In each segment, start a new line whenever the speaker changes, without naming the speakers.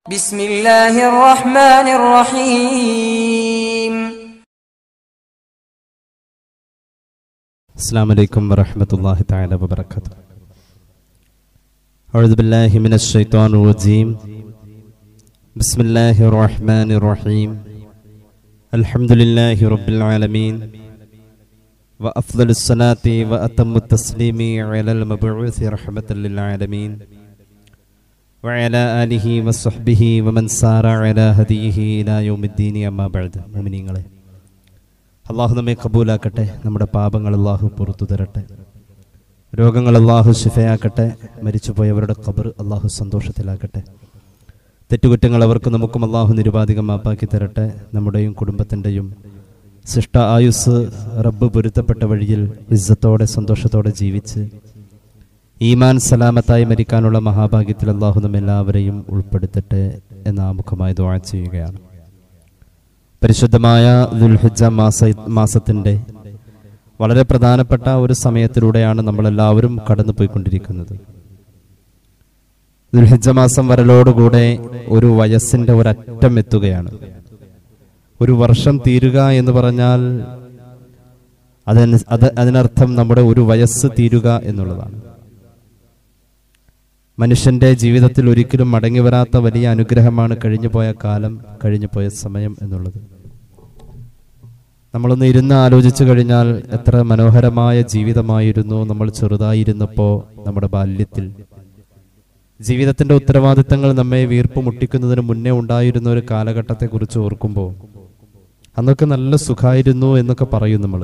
بسم الله الرحمن الرحيم
السلام عليكم ورحمة الله تعالى وبركاته أعوذ بالله من الشيطان الرجيم بسم الله الرحمن الرحيم الحمد لله رب العالمين وأفضل الصلاة وأتم التسليم على المبعوث رحمة للعالمين وعلى آله وصحبه ومن سار على هديه إلى يوم الدين أما بعد مؤمنين അള്ളാഹു നമ്മെ കബൂലാക്കട്ടെ നമ്മുടെ പാപങ്ങൾ അള്ളാഹു പുറത്തു തരട്ടെ രോഗങ്ങൾ അള്ളാഹു ശിഫയാക്കട്ടെ മരിച്ചുപോയവരുടെ ഖബർ അള്ളാഹു സന്തോഷത്തിലാക്കട്ടെ തെറ്റുകുറ്റങ്ങൾ അവർക്ക് നമുക്കും അള്ളാഹു നിരുപാധികം മാപ്പാക്കി തരട്ടെ നമ്മുടെയും കുടുംബത്തിൻ്റെയും ശിഷ്ട ആയുസ് റബ്ബ് പൊരുത്തപ്പെട്ട വഴിയിൽ ഇസ്സത്തോടെ സന്തോഷത്തോടെ ജീവിച്ച് ഈമാൻ സലാമത്തായി മരിക്കാനുള്ള മഹാഭാഗ്യത്തിൽ അള്ളാഹു നമ്മെല്ലാവരെയും ഉൾപ്പെടുത്തട്ടെ എന്ന് ആമുഖമായി ദുആ ചെയ്യുകയാണ് പരിശുദ്ധമായ ദുൽഹിജ മാസ മാസത്തിൻ്റെ വളരെ പ്രധാനപ്പെട്ട ഒരു സമയത്തിലൂടെയാണ് നമ്മളെല്ലാവരും കടന്നു പോയിക്കൊണ്ടിരിക്കുന്നത് ദുൽഹിജ മാസം വരലോടുകൂടെ ഒരു വയസ്സിന്റെ ഒരറ്റം എത്തുകയാണ് ഒരു വർഷം തീരുക എന്ന് പറഞ്ഞാൽ അതിന് അത് അതിനർത്ഥം നമ്മുടെ ഒരു വയസ്സ് തീരുക എന്നുള്ളതാണ് മനുഷ്യന്റെ ജീവിതത്തിൽ ഒരിക്കലും മടങ്ങി വരാത്ത വലിയ അനുഗ്രഹമാണ് കഴിഞ്ഞു പോയ കാലം കഴിഞ്ഞു പോയ സമയം എന്നുള്ളത് നമ്മളൊന്ന് ഇരുന്ന് ആലോചിച്ചു കഴിഞ്ഞാൽ എത്ര മനോഹരമായ ജീവിതമായിരുന്നു നമ്മൾ ചെറുതായിരുന്നപ്പോ നമ്മുടെ ബാല്യത്തിൽ ജീവിതത്തിന്റെ ഉത്തരവാദിത്തങ്ങൾ നമ്മെ വീർപ്പ് മുട്ടിക്കുന്നതിന് മുന്നേ ഉണ്ടായിരുന്ന ഒരു കാലഘട്ടത്തെ കുറിച്ച് ഓർക്കുമ്പോൾ അന്നൊക്കെ നല്ല സുഖമായിരുന്നു എന്നൊക്കെ പറയും നമ്മൾ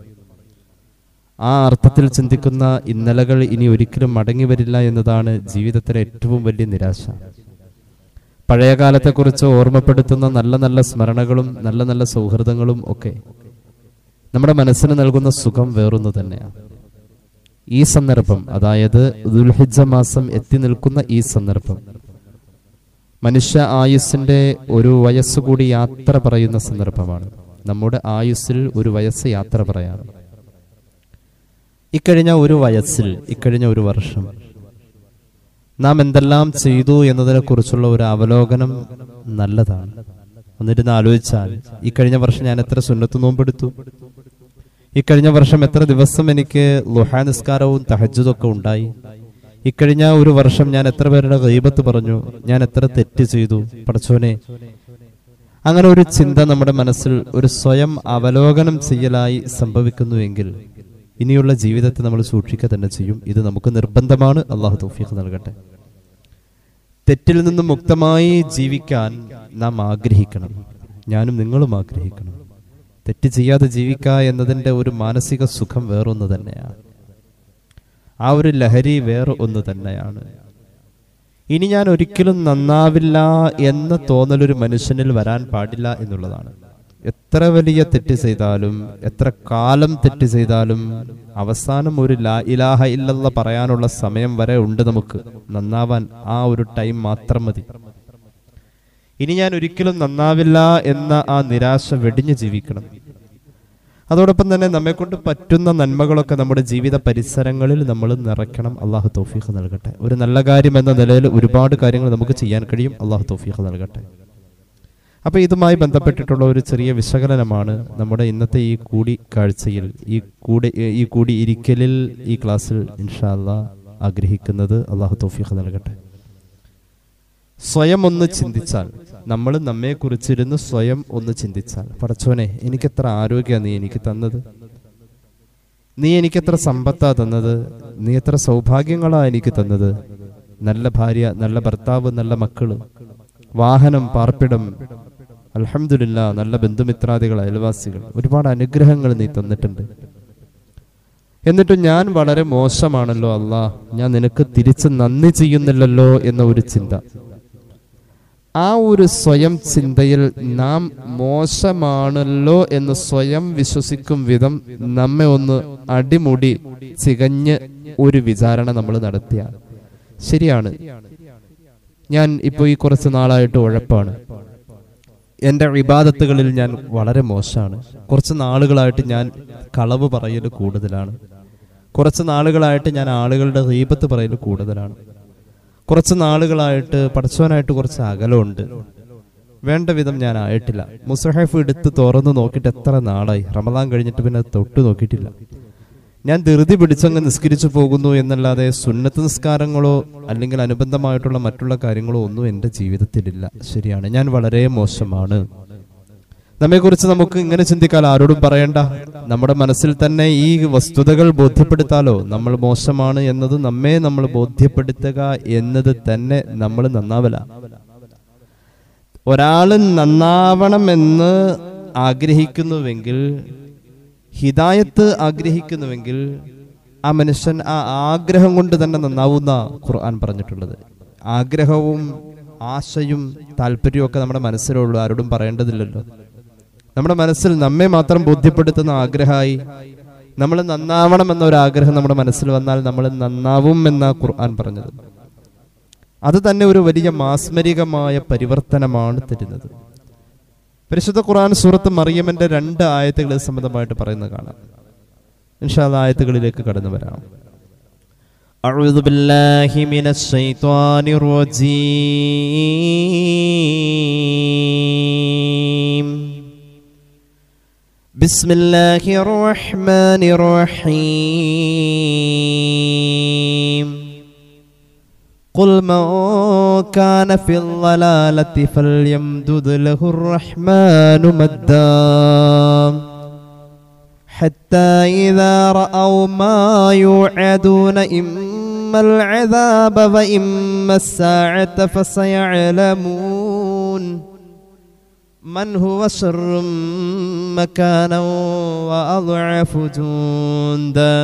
ആ അർത്ഥത്തിൽ ചിന്തിക്കുന്ന ഇന്നലകൾ ഇനി ഒരിക്കലും മടങ്ങി വരില്ല എന്നതാണ് ജീവിതത്തിലെ ഏറ്റവും വലിയ നിരാശ പഴയ കാലത്തെക്കുറിച്ച് ഓർമ്മപ്പെടുത്തുന്ന നല്ല നല്ല സ്മരണകളും നല്ല നല്ല സൗഹൃദങ്ങളും ഒക്കെ നമ്മുടെ മനസ്സിന് നൽകുന്ന സുഖം വേറൊന്നു തന്നെയാണ് ഈ സന്ദർഭം അതായത് ദുൽഹിജ മാസം എത്തി നിൽക്കുന്ന ഈ സന്ദർഭം മനുഷ്യ ആയുസ്സിന്റെ ഒരു വയസ്സുകൂടി യാത്ര പറയുന്ന സന്ദർഭമാണ് നമ്മുടെ ആയുസ്സിൽ ഒരു വയസ്സ് യാത്ര പറയാണ് ഇക്കഴിഞ്ഞ ഒരു വയസ്സിൽ ഇക്കഴിഞ്ഞ ഒരു വർഷം നാം എന്തെല്ലാം ചെയ്തു എന്നതിനെ കുറിച്ചുള്ള ഒരു അവലോകനം നല്ലതാണ് ഒന്നിരുന്ന് ആലോചിച്ചാൽ ഈ കഴിഞ്ഞ വർഷം ഞാൻ എത്ര സുന്നത്ത് നോമ്പെടുത്തു ഇക്കഴിഞ്ഞ വർഷം എത്ര ദിവസം എനിക്ക് ലുഹാ നിസ്കാരവും തഹജുദൊക്കെ ഉണ്ടായി ഇക്കഴിഞ്ഞ ഒരു വർഷം ഞാൻ എത്ര പേരുടെ ഗൈബത്ത് പറഞ്ഞു ഞാൻ എത്ര തെറ്റ് ചെയ്തു പടച്ചോനെ അങ്ങനെ ഒരു ചിന്ത നമ്മുടെ മനസ്സിൽ ഒരു സ്വയം അവലോകനം ചെയ്യലായി സംഭവിക്കുന്നുവെങ്കിൽ ഇനിയുള്ള ജീവിതത്തെ നമ്മൾ സൂക്ഷിക്കുക തന്നെ ചെയ്യും ഇത് നമുക്ക് നിർബന്ധമാണ് അള്ളാഹു തൗഫീഖ് നൽകട്ടെ തെറ്റിൽ നിന്നും മുക്തമായി ജീവിക്കാൻ നാം ആഗ്രഹിക്കണം ഞാനും നിങ്ങളും ആഗ്രഹിക്കണം തെറ്റ് ചെയ്യാതെ ജീവിക്കുക എന്നതിൻ്റെ ഒരു മാനസിക സുഖം വേറൊന്ന് തന്നെയാണ് ആ ഒരു ലഹരി വേറെ ഒന്ന് തന്നെയാണ് ഇനി ഞാൻ ഒരിക്കലും നന്നാവില്ല എന്ന തോന്നലൊരു മനുഷ്യനിൽ വരാൻ പാടില്ല എന്നുള്ളതാണ് എത്ര വലിയ തെറ്റ് ചെയ്താലും എത്ര കാലം തെറ്റ് ചെയ്താലും അവസാനം ഒരു ലാ ഇലാഹ ഇല്ലല്ല പറയാനുള്ള സമയം വരെ ഉണ്ട് നമുക്ക് നന്നാവാൻ ആ ഒരു ടൈം മാത്രം മതി ഇനി ഞാൻ ഒരിക്കലും നന്നാവില്ല എന്ന ആ നിരാശ വെടിഞ്ഞു ജീവിക്കണം അതോടൊപ്പം തന്നെ നമ്മെ കൊണ്ട് പറ്റുന്ന നന്മകളൊക്കെ നമ്മുടെ ജീവിത പരിസരങ്ങളിൽ നമ്മൾ നിറയ്ക്കണം അള്ളാഹു തൗഫീഖ് നൽകട്ടെ ഒരു നല്ല കാര്യം എന്ന നിലയിൽ ഒരുപാട് കാര്യങ്ങൾ നമുക്ക് ചെയ്യാൻ കഴിയും അള്ളാഹു തൗഫീഖ് നൽകട്ടെ അപ്പൊ ഇതുമായി ബന്ധപ്പെട്ടിട്ടുള്ള ഒരു ചെറിയ വിശകലനമാണ് നമ്മുടെ ഇന്നത്തെ ഈ കൂടിക്കാഴ്ചയിൽ ഈ കൂടി ഈ കൂടി ഇരിക്കലിൽ ഈ ക്ലാസ്സിൽ ഇൻഷാല്ല ആഗ്രഹിക്കുന്നത് അള്ളാഹു തൗഫീഖ് നൽകട്ടെ സ്വയം ഒന്ന് ചിന്തിച്ചാൽ നമ്മൾ നമ്മെ കുറിച്ചിരുന്ന് സ്വയം ഒന്ന് ചിന്തിച്ചാൽ പടച്ചോനെ എനിക്കെത്ര ആരോഗ്യ നീ എനിക്ക് തന്നത് നീ എനിക്കെത്ര സമ്പത്താ തന്നത് നീ എത്ര സൗഭാഗ്യങ്ങളാ എനിക്ക് തന്നത് നല്ല ഭാര്യ നല്ല ഭർത്താവ് നല്ല മക്കള് വാഹനം പാർപ്പിടം അലഹമില്ല നല്ല ബന്ധുമിത്രാദികൾ അയൽവാസികൾ ഒരുപാട് അനുഗ്രഹങ്ങൾ നീ തന്നിട്ടുണ്ട് എന്നിട്ടും ഞാൻ വളരെ മോശമാണല്ലോ അല്ലാ ഞാൻ നിനക്ക് തിരിച്ച് നന്ദി ചെയ്യുന്നില്ലല്ലോ എന്ന ഒരു ചിന്ത ആ ഒരു സ്വയം ചിന്തയിൽ നാം മോശമാണല്ലോ എന്ന് സ്വയം വിശ്വസിക്കും വിധം നമ്മെ ഒന്ന് അടിമുടി ചികഞ്ഞ് ഒരു വിചാരണ നമ്മൾ നടത്തിയ ശരിയാണ് ഞാൻ ഇപ്പോൾ ഈ കുറച്ച് നാളായിട്ട് ഉഴപ്പാണ് എൻ്റെ വിവാദത്തുകളിൽ ഞാൻ വളരെ മോശമാണ് കുറച്ച് നാളുകളായിട്ട് ഞാൻ കളവ് പറയൽ കൂടുതലാണ് കുറച്ച് നാളുകളായിട്ട് ഞാൻ ആളുകളുടെ റീപത്ത് പറയൽ കൂടുതലാണ് കുറച്ച് നാളുകളായിട്ട് പഠിച്ചവനായിട്ട് കുറച്ച് അകലമുണ്ട് വേണ്ട വിധം ഞാൻ ആയിട്ടില്ല മുസഹഫ് എടുത്ത് തുറന്ന് നോക്കിയിട്ട് എത്ര നാളായി റമദാൻ കഴിഞ്ഞിട്ട് പിന്നെ അത് തൊട്ട് നോക്കിയിട്ടില്ല ഞാൻ ധൃതി പിടിച്ചങ്ങ് നിസ്കരിച്ചു പോകുന്നു എന്നല്ലാതെ സുന്നത്ത് നിസ്കാരങ്ങളോ അല്ലെങ്കിൽ അനുബന്ധമായിട്ടുള്ള മറ്റുള്ള കാര്യങ്ങളോ ഒന്നും എൻ്റെ ജീവിതത്തിലില്ല ശരിയാണ് ഞാൻ വളരെ മോശമാണ് നമ്മെക്കുറിച്ച് നമുക്ക് ഇങ്ങനെ ചിന്തിക്കാൻ ആരോടും പറയണ്ട നമ്മുടെ മനസ്സിൽ തന്നെ ഈ വസ്തുതകൾ ബോധ്യപ്പെടുത്താലോ നമ്മൾ മോശമാണ് എന്നത് നമ്മെ നമ്മൾ ബോധ്യപ്പെടുത്തുക എന്നത് തന്നെ നമ്മൾ നന്നാവല ഒരാൾ നന്നാവണമെന്ന് ആഗ്രഹിക്കുന്നുവെങ്കിൽ ഹിദായത്ത് ആഗ്രഹിക്കുന്നുവെങ്കിൽ ആ മനുഷ്യൻ ആ ആഗ്രഹം കൊണ്ട് തന്നെ നന്നാവുന്ന ഖുർആൻ പറഞ്ഞിട്ടുള്ളത് ആഗ്രഹവും ആശയും താല്പര്യവും ഒക്കെ നമ്മുടെ മനസ്സിലുള്ളൂ ആരോടും പറയേണ്ടതില്ലല്ലോ നമ്മുടെ മനസ്സിൽ നമ്മെ മാത്രം ബോധ്യപ്പെടുത്തുന്ന ആഗ്രഹമായി നമ്മൾ നന്നാവണം എന്ന ഒരു ആഗ്രഹം നമ്മുടെ മനസ്സിൽ വന്നാൽ നമ്മൾ നന്നാവും എന്ന ഖുർആൻ പറഞ്ഞത് അത് തന്നെ ഒരു വലിയ മാസ്മരികമായ പരിവർത്തനമാണ് തരുന്നത് പരിശുദ്ധ ഖുർആൻ സൂറത്ത് മറിയമ്മന്റെ രണ്ട് ആയത്തുകൾ ഇത് സംബന്ധമായിട്ട് പറയുന്നത് കാണാം ഇൻഷാല്ല ആയത്തുകളിലേക്ക് കടന്നു വരാം أعوذ بالله من الشيطان الرجيم بسم الله الرحمن الرحيم قل من كان في الضلالة فليمدد له الرحمن مدا حتى إذا رأوا ما يوعدون إما العذاب وإما الساعة فسيعلمون من هو شر مكانا وأضعف جندا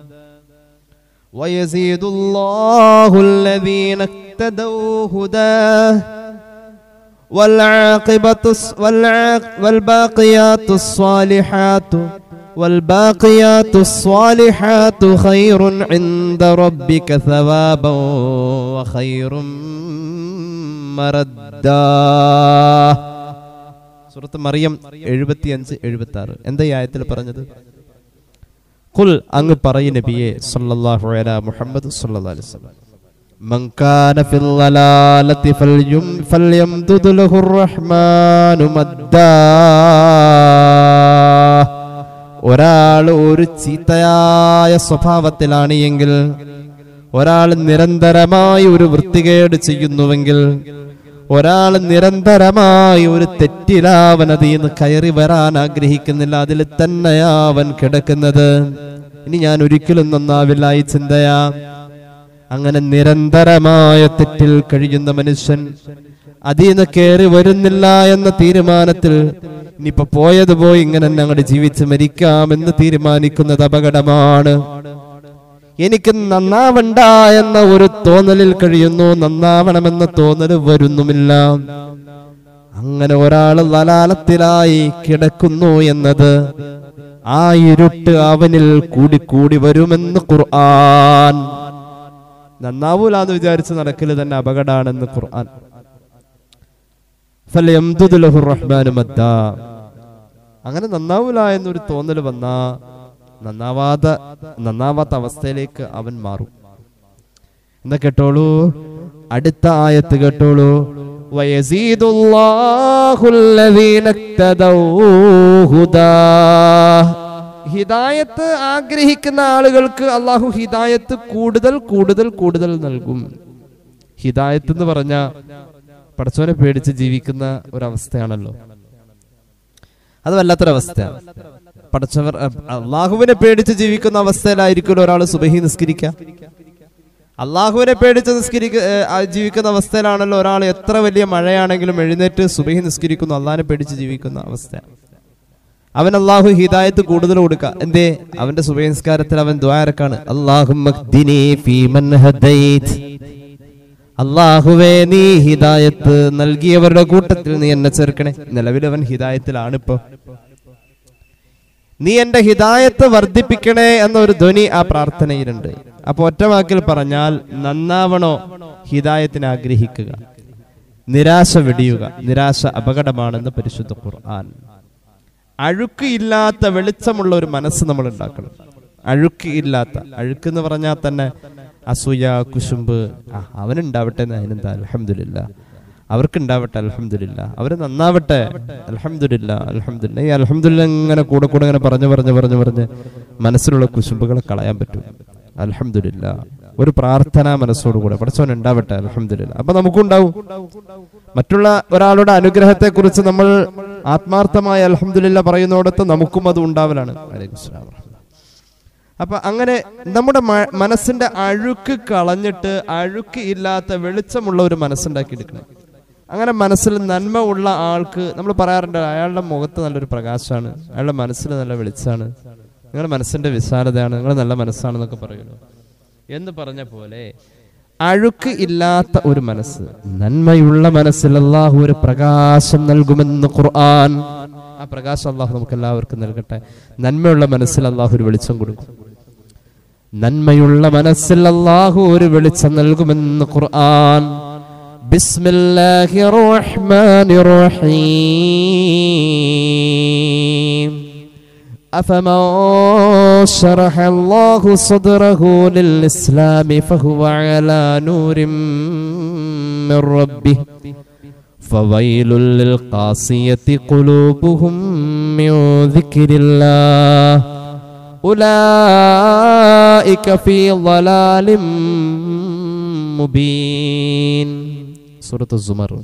ويزيد الله الذين اهتدوا هداه والعاقبة الص- والعاق والباقيات الصالحات والباقيات الصالحات خير عند ربك ثوابا وخير مردا സൂറത്ത് മറിയം എഴുപത്തി അഞ്ച് എഴുപത്തി ആറ് എന്താ ഈ ആയത്തിൽ പറഞ്ഞത് കുൽ അങ്ങ് പറയ നബിയെ സല്ലല്ലാഹു അലാ മുഹമ്മദ് സല്ലല്ലാഹു അലൈഹി വസല്ലം من كان في الضلالة فليم فليمدد له الرحمن مدا ഒരാൾ ഒരു ചീത്തയായ സ്വഭാവത്തിലാണ് എങ്കിൽ ഒരാൾ നിരന്തരമായി ഒരു വൃത്തികേട് ചെയ്യുന്നുവെങ്കിൽ ഒരാൾ നിരന്തരമായി ഒരു തെറ്റിലാവൻ അതിൽ നിന്ന് കയറി വരാൻ ആഗ്രഹിക്കുന്നില്ല അതിൽ തന്നെയാ അവൻ കിടക്കുന്നത് ഇനി ഞാൻ ഒരിക്കലും നന്നാവില്ല ഈ ചിന്തയാ അങ്ങനെ നിരന്തരമായ തെറ്റിൽ കഴിയുന്ന മനുഷ്യൻ അതിൽ നിന്ന് കയറി വരുന്നില്ല എന്ന തീരുമാനത്തിൽ ഇനിയിപ്പോ പോയത് പോയി ഇങ്ങനെ ഞങ്ങളുടെ ജീവിച്ച് മരിക്കാമെന്ന് തീരുമാനിക്കുന്നത് അപകടമാണ് എനിക്ക് നന്നാവണ്ട എന്ന ഒരു തോന്നലിൽ കഴിയുന്നു നന്നാവണമെന്ന തോന്നൽ വരുന്നുമില്ല അങ്ങനെ ഒരാൾ ലലാലത്തിലായി കിടക്കുന്നു എന്നത് ആ ഇരുട്ട് അവനിൽ കൂടി കൂടി വരുമെന്ന് ഖുർആൻ നന്നാവൂല എന്ന് വിചാരിച്ച് നടക്കല് തന്നെ അപകടമാണെന്ന് ഖുർആൻ ഫലയംദുദു ലഹു റഹ്മാനു മദ്ദാ. അങ്ങനെ നന്നാവൂല എന്നൊരു തോന്നൽ വന്നാ നന്നാവാത നന്നാവാത്ത അവസ്ഥയിലേക്ക് അവൻ മാറും എന്നാ കേട്ടോളൂ അടുത്ത ആയത്ത് കേട്ടോളൂ വയസീദുല്ലാഹു الذين اهتدوا هدى. ഹിദായത്ത് ആഗ്രഹിക്കുന്ന ആളുകൾക്ക് അള്ളാഹു ഹിദായത്ത് കൂടുതൽ കൂടുതൽ കൂടുതൽ നൽകും ഹിദായത്ത് എന്ന് പറഞ്ഞ പടച്ചോനെ പേടിച്ച് ജീവിക്കുന്ന ഒരവസ്ഥയാണല്ലോ അത് വല്ലാത്തൊരവസ്ഥയാണ് പടച്ചവർ അള്ളാഹുവിനെ പേടിച്ച് ജീവിക്കുന്ന അവസ്ഥയിലായിരിക്കുമല്ലോ ഒരാൾ സുബഹി നിസ്കരിക്കുക അള്ളാഹുവിനെ പേടിച്ച് നിസ്കരിക്ക ഏ, ആ ജീവിക്കുന്ന അവസ്ഥയിലാണല്ലോ ഒരാൾ എത്ര വലിയ മഴയാണെങ്കിലും എഴുന്നേറ്റ് സുബഹി നിസ്കരിക്കുന്നു അള്ളാഹിനെ പേടിച്ച് ജീവിക്കുന്ന അവസ്ഥ അവൻ അള്ളാഹു ഹിദായത്ത് കൂടുതൽ കൊടുക്ക എന്തേ അവന്റെ സുബഹി നിസ്കാരത്തിൽ അവൻ ദ്വാരക്കാണ് അള്ളാഹു അള്ളാഹുവേ നീ ഹിദായത്ത് നൽകിയവരുടെ കൂട്ടത്തിൽ നീ എന്നെ ചേർക്കണേ നിലവിൽ അവൻ ഹിദായത്തിലാണ് ഇപ്പൊ നീ എന്റെ ഹിദായത്ത് വർദ്ധിപ്പിക്കണേ എന്നൊരു ധ്വനി ആ പ്രാർത്ഥനയിലുണ്ട് അപ്പൊ ഒറ്റവാക്കിൽ പറഞ്ഞാൽ നന്നാവണോ ഹിദായത്തിന് ആഗ്രഹിക്കുക നിരാശ വെടിയുക നിരാശ അപകടമാണെന്ന് പരിശുദ്ധ ഖുർആൻ അഴുക്ക് ഇല്ലാത്ത വെളിച്ചമുള്ള ഒരു മനസ്സ് നമ്മൾ ഉണ്ടാക്കണം അഴുക്ക് ഇല്ലാത്ത അഴുക്ക് എന്ന് പറഞ്ഞാൽ തന്നെ അസൂയ കുശുമ്പ് ആ അവനുണ്ടാവട്ടെ എന്ന് അതിനെന്താ അലഹമില്ല അവർക്കുണ്ടാവട്ടെ അലഹമില്ല അവർ നന്നാവട്ടെ അലഹമില്ല അലഹമില്ല ഈ അലഹമില്ല ഇങ്ങനെ കൂടെ കൂടെ ഇങ്ങനെ പറഞ്ഞു പറഞ്ഞു പറഞ്ഞു പറഞ്ഞ് മനസ്സിലുള്ള കുശുമ്പുകളെ കളയാൻ പറ്റും അലഹമില്ല ഒരു പ്രാർത്ഥനാ മനസ്സോടുകൂടെ പഠിച്ചവൻ ഉണ്ടാവട്ടെ അലഹമില്ല അപ്പൊ നമുക്കുണ്ടാവും മറ്റുള്ള ഒരാളുടെ അനുഗ്രഹത്തെ കുറിച്ച് നമ്മൾ ആത്മാർത്ഥമായ അലഹമില്ല പറയുന്നിടത്ത് നമുക്കും അത് ഉണ്ടാവലാണ് അലൈക്കും സ്സലാം വറഹ്മത്തുള്ളാഹി. അപ്പൊ അങ്ങനെ നമ്മുടെ മ- മനസ്സിന്റെ അഴുക്ക് കളഞ്ഞിട്ട് അഴുക്ക് ഇല്ലാത്ത വെളിച്ചമുള്ള ഒരു മനസ്സുണ്ടാക്കിയെടുക്കണം അങ്ങനെ മനസ്സിൽ നന്മ ഉള്ള ആൾക്ക് നമ്മൾ പറയാറുണ്ട് അയാളുടെ മുഖത്ത് നല്ലൊരു പ്രകാശമാണ് അയാളുടെ മനസ്സിൽ നല്ല വെളിച്ചാണ് നിങ്ങളുടെ മനസ്സിന്റെ വിശാലതയാണ് നിങ്ങൾ നല്ല മനസ്സാണെന്നൊക്കെ പറയുന്നു എന്ന് പറഞ്ഞ പോലെ അഴുക്ക് ഇല്ലാത്ത ഒരു മനസ്സ് നന്മയുള്ള മനസ്സിൽ അള്ളാഹു ഒരു പ്രകാശം നൽകുമെന്ന് ഖുർആൻ ആ പ്രകാശം അള്ളാഹു നമുക്ക് എല്ലാവർക്കും നൽകട്ടെ നന്മയുള്ള മനസ്സിൽ അള്ളാഹു ഒരു വെളിച്ചം കൊടുക്കും നന്മയുള്ള മനസ്സിൽ അള്ളാഹു ഒരു വെളിച്ചം നൽകുമെന്ന് ഖുർആൻ ബിസ്മില്ലാഹിർ റഹ്മാനിർ റഹീം أفمن شرح الله صدره للإسلام فهو على نور من ربه فويل للقاسية قلوبهم من ذكر الله أولئك في ضلال مبين سورة الزمر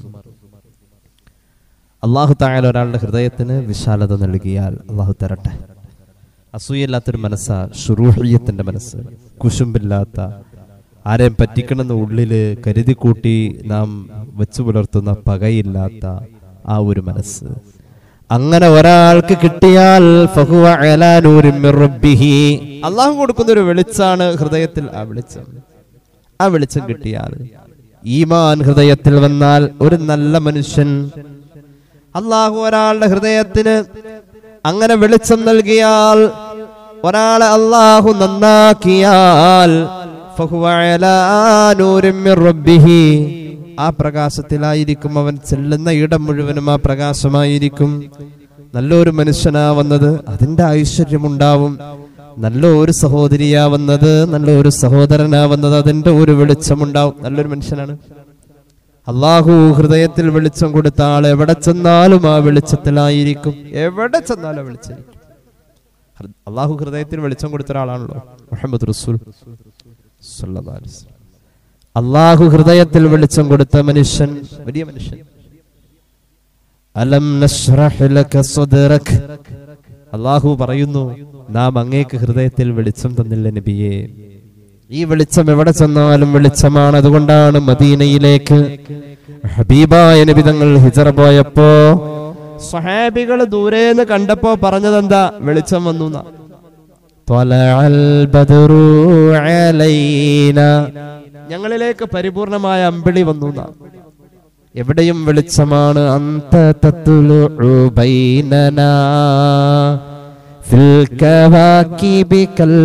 അള്ളാഹു തായാൽ ഒരാളുടെ ഹൃദയത്തിന് വിശാലത നൽകിയാൽ അള്ളാഹു തരട്ടെ അസൂയയില്ലാത്തൊരു മനസ്സാ ഷുറൂഹിയത്തിന്റെ മനസ്സ് കുശുമ്പില്ലാത്ത ആരെയും പറ്റിക്കണമെന്ന് ഉള്ളില് കരുതി കൂട്ടി നാം വെച്ചു പുലർത്തുന്ന പകയില്ലാത്ത ആ ഒരു മനസ്സ് അങ്ങനെ ഒരാൾക്ക് കിട്ടിയാൽ ഫഹുവ അലാ നൂരിൻ മിർ റബ്ബിഹി. അള്ളാഹു കൊടുക്കുന്ന ഒരു വെളിച്ചാണ് ഹൃദയത്തിൽ ആ വെളിച്ചം ആ വെളിച്ചം കിട്ടിയാൽ ഈമാൻ ഹൃദയത്തിൽ വന്നാൽ ഒരു നല്ല മനുഷ്യൻ അള്ളാഹു ഒരാളുടെ ഹൃദയത്തിന് അങ്ങനെ വെളിച്ചം നൽകിയാൽ ഒരാളെ അള്ളാഹു നന്നാക്കിയാൽ ഫഹുവ അലാ നൂരിൻ മിർ റബ്ബിഹി. ആ പ്രകാശത്തിലായിരിക്കും അവൻ ചെല്ലുന്ന ഇടം മുഴുവനും ആ പ്രകാശമായിരിക്കും നല്ലൊരു മനുഷ്യനാ വന്നത് അതിന്റെ ഐശ്വര്യമുണ്ടാവും നല്ല ഒരു സഹോദരിയാ വന്നത് നല്ല ഒരു സഹോദരനാ വന്നത് അതിന്റെ ഒരു വെളിച്ചമുണ്ടാവും നല്ലൊരു മനുഷ്യനാണ് അള്ളാഹു ഹൃദയത്തിൽ വെളിച്ചം കൊടുത്ത ആൾ എവിടെ ചെന്നാലും ആ വെളിച്ചത്തിലായിരിക്കും എവിടെ ചെന്നാലും ആ വെളിച്ചമായിരിക്കും ഹൃ- അള്ളാഹു ഹൃദയത്തിൽ വെളിച്ചം കൊടുത്ത ഒരാളാണല്ലോ മുഹമ്മദ് റസൂൽ സല്ലല്ലാഹു അലൈഹി വസല്ലം. അള്ളാഹു ഹൃദയത്തിൽ വെളിച്ചം കൊടുത്ത മനുഷ്യൻ വലിയ മനുഷ്യൻ അലം നശ്റഹ് ലക സദ്റക് അള്ളാഹു പറയുന്നു നാം അങ്ങേക്ക് ഹൃദയത്തിൽ വെളിച്ചം തന്നില്ല നബിയേ ഈ വെളിച്ചം എവിടെ ചെന്നാലും വെളിച്ചമാണ് അതുകൊണ്ടാണ് മദീനയിലേക്ക് ഹബീബായ നബി തങ്ങൾ ഹിജറ പോയപ്പോ സ്വഹാബികൾ ദൂരേന്ന് കണ്ടപ്പോ പറഞ്ഞതെന്താ വെളിച്ചം വന്നു എന്നാ. طلع البدر علينا ഞങ്ങളിലേക്ക് പരിപൂർണമായ അമ്പിളി വന്നു എന്നാ. എവിടെയും വെളിച്ചമാണ് അന്ത തത്ലുഉ ബൈനനാ ഫിൽ കവാകിബി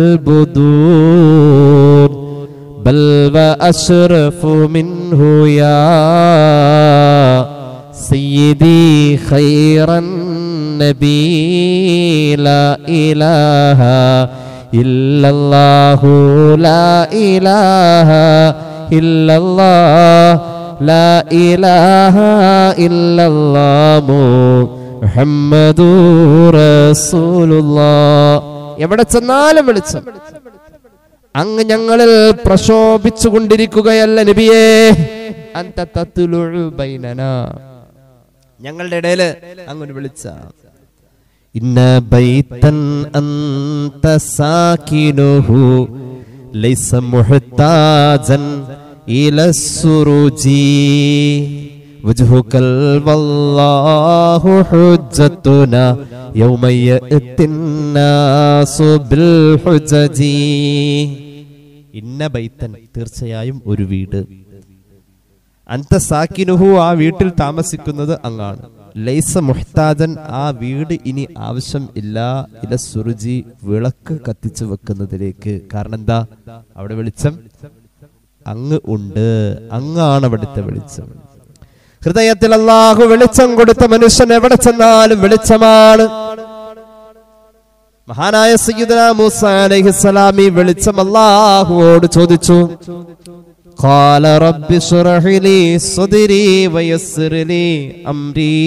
കൽബുദൂർ ബൽ വഅശ്റഫു മിൻഹു യാ സയ്യിദി ഖൈറൻ നബി ലാ ഇലാഹ ഇല്ലല്ലാഹു ലാ ഇലാഹ ഇല്ലല്ലാഹ് لا إله إلا الله محمد رسول الله എവിടെ ചെന്നാലും വെളിച്ചം അങ്ങ് ഞങ്ങളിൽ പ്രശോഭിച്ചു കൊണ്ടിരിക്കുകയല്ല നബിയേ അന്ത തത്ലുഉ ബൈനനാ ഞങ്ങളുടെ ഇടയില് അങ്ങ് വിളിച്ച ഇന്ന ബൈതൻ അന്ത സാകിനുഹു ലൈസ മുഹ്താജൻ إلى السروج وجهك والله حجتنا يوم يأتي الناس بالحجج ഇന്ന ബൈത്തൻ തീർച്ചയായും ഒരു വീട് അന്ത സാക്കിനുഹു ആ വീട്ടിൽ താമസിക്കുന്നത് അങ്ങാണ് ലൈസ മുഹ്താജൻ ആ വീട് ഇനി ആവശ്യം ഇല്ല ഇല സുറുജി വിളക്ക് കത്തിച്ചു വെക്കുന്നതിലേക്ക് കാരണം എന്താ അവിടെ വെളിച്ചം അങ്ങ് ഉണ്ട് അങ്ങാണ് അവിടുത്തെ വെളിച്ചം ഹൃദയത്തിൽ അള്ളാഹു വെളിച്ചം കൊടുത്ത മനുഷ്യൻ എവിടെ ചെന്നാലും വെളിച്ചമാണ് മഹാനായ സയ്യിദന മൂസ അലൈഹിസ്സലാം ഈ വെളിച്ചം അല്ലാഹുവോട് ചോദിച്ചു قال رب اشرح لي صدري ويسر لي امري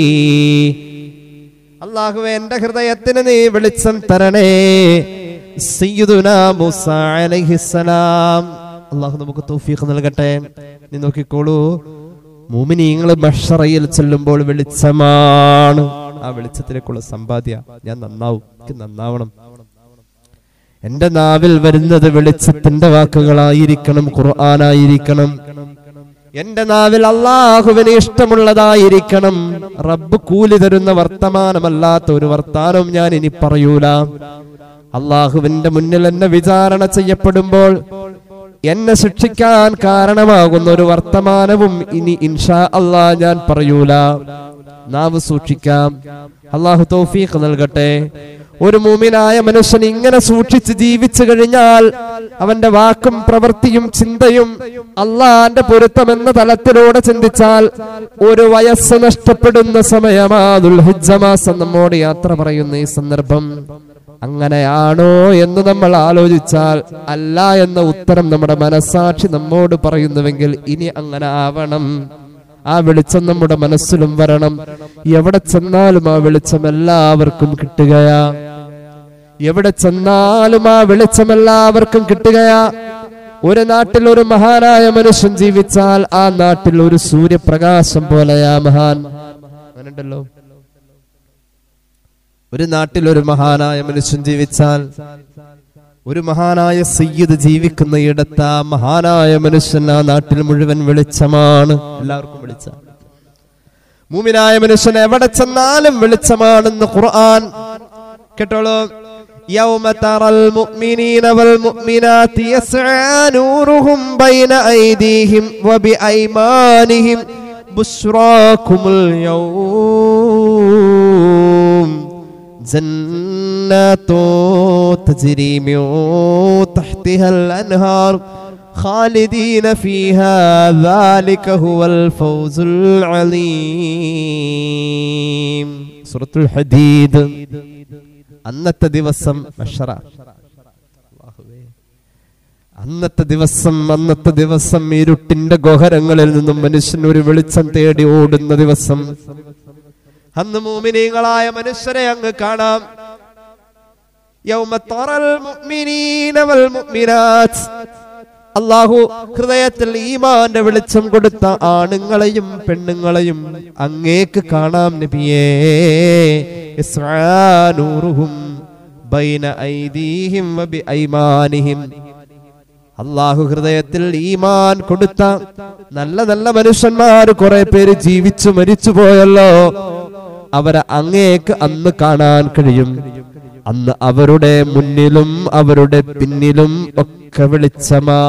അള്ളാഹുവേ എന്റെ ഹൃദയത്തിന് നീ വെളിച്ചം തരണേ സയ്യിദുന മൂസ അലൈഹിസ്സലാം അള്ളാഹു നമുക്ക് തൗഫീഖ് നൽകട്ടെ നീ നോക്കിക്കോളൂ മൂമിനീങ്ങൾ ബഷറയിൽ ചെല്ലുമ്പോൾ വെളിച്ചമാണ് ആ വെളിച്ചത്തിലേക്കുള്ള സമ്പാദ്യ ഞാൻ നന്നാവും എനിക്ക് നന്നാവണം എന്റെ നാവിൽ വരുന്നത് വെളിച്ചത്തിന്റെ വാക്കുകളായിരിക്കണം ഖുർആനായിരിക്കണം എന്റെ നാവിൽ അള്ളാഹുവിന് ഇഷ്ടമുള്ളതായിരിക്കണം റബ്ബ് കൂലി തരുന്ന വർത്തമാനമല്ലാത്ത ഒരു വർത്താനവും ഞാൻ ഇനി പറയൂല അള്ളാഹുവിന്റെ മുന്നിൽ എന്നെ വിചാരണ ചെയ്യപ്പെടുമ്പോൾ എന്നെ ശിക്ഷിക്കാൻ കാരണമാകുന്ന ഒരു വർത്തമാനവും ഇനി ഇൻഷാ അള്ളാ ഞാൻ പറയൂല നാവ് സൂക്ഷിക്കാം അള്ളാഹു തൗഫീഖ് നൽകട്ടെ ഒരു മൂമിനായ മനുഷ്യൻ ഇങ്ങനെ സൂക്ഷിച്ച് ജീവിച്ചു കഴിഞ്ഞാൽ അവന്റെ വാക്കും പ്രവൃത്തിയും ചിന്തയും അള്ളാന്റെ പൊരുത്തം എന്ന തലത്തിലൂടെ ചിന്തിച്ചാൽ ഒരു വയസ്സ് നഷ്ടപ്പെടുന്ന സമയമാ ദുൽഹിജ്ജ മാസം നമ്മോട് യാത്ര പറയുന്ന ഈ സന്ദർഭം അങ്ങനെയാണോ എന്ന് നമ്മൾ ആലോചിച്ചാൽ അല്ല എന്ന ഉത്തരം നമ്മുടെ മനസാക്ഷി നമ്മോട് പറയുന്നുവെങ്കിൽ ഇനി അങ്ങനെ ആവണം ആ വെളിച്ചം നമ്മുടെ മനസ്സിലും വരണം എവിടെ ചെന്നാലും ആ വെളിച്ചം എല്ലാവർക്കും കിട്ടുകയാ എവിടെ ചെന്നാലും ആ വെളിച്ചം എല്ലാവർക്കും കിട്ടുകയാ ഒരു നാട്ടിൽ ഒരു മഹാനായ മനുഷ്യൻ ജീവിച്ചാൽ ആ നാട്ടിൽ ഒരു സൂര്യപ്രകാശം പോലെയാ മഹാൻ അങ്ങനെയുണ്ടല്ലോ ഒരു നാട്ടിൽ ഒരു മഹാനായ മനുഷ്യൻ ജീവിച്ചാൽ ഒരു മഹാനായ സയ്യിദ് ജീവിക്കുന്ന ഇടത്ത് ആ മഹാനായ മനുഷ്യൻ ആ നാട്ടിൽ മുഴുവൻ വെളിച്ചമാണ് എല്ലാവർക്കും വെളിച്ചം മൂമിനായ മനുഷ്യൻ എവിടെ ചെന്നാലും വെളിച്ചമാണെന്ന് ഖുർആൻ കേട്ടോളൂ يوم ترى المؤمنين والمؤمنات يسعى نورهم بين أيديهم وبأيمانهم بشراكم اليوم جنات تجري من تحتها الأنهار خالدين فيها ذلك هو الفوز العظيم سورة الحديد അന്നത്തെ ദിവസം മഷറ അന്നത്തെ ദിവസം അന്നത്തെ ദിവസം ഇരുട്ടിന്റെ ഗോഹരങ്ങളിൽ നിന്നും മനുഷ്യൻ ഒരു വെളിച്ചം തേടി ഓടുന്ന ദിവസം അന്ന് മൂമിനീങ്ങളായ മനുഷ്യരെ അങ്ങ് കാണാം യൗമ തറൽ മുഅ്മിനീന വൽ മുഅ്മിനാത്ത് അള്ളാഹു ഹൃദയത്തിൽ ഈമാന്റെ വെളിച്ചം കൊടുത്ത ആണുങ്ങളെയും പെണ്ണുങ്ങളെയും അങ്ങേക്ക് കാണാം നബിയേ ഇസ്ആ നൂറുഹും ബൈന ഐദീഹിം വബി ഐമാനിഹിം അള്ളാഹു ഹൃദയത്തിൽ ഈമാൻ കൊടുത്ത നല്ല നല്ല മനുഷ്യന്മാർ കുറെ പേര് ജീവിച്ചു മരിച്ചു പോയല്ലോ അവരെ അങ്ങേക്ക് അന്ന് കാണാൻ കഴിയും അന്ന് അവരുടെ മുന്നിലും അവരുടെ പിന്നിലും ഒക്കെ വെളിച്ചമാ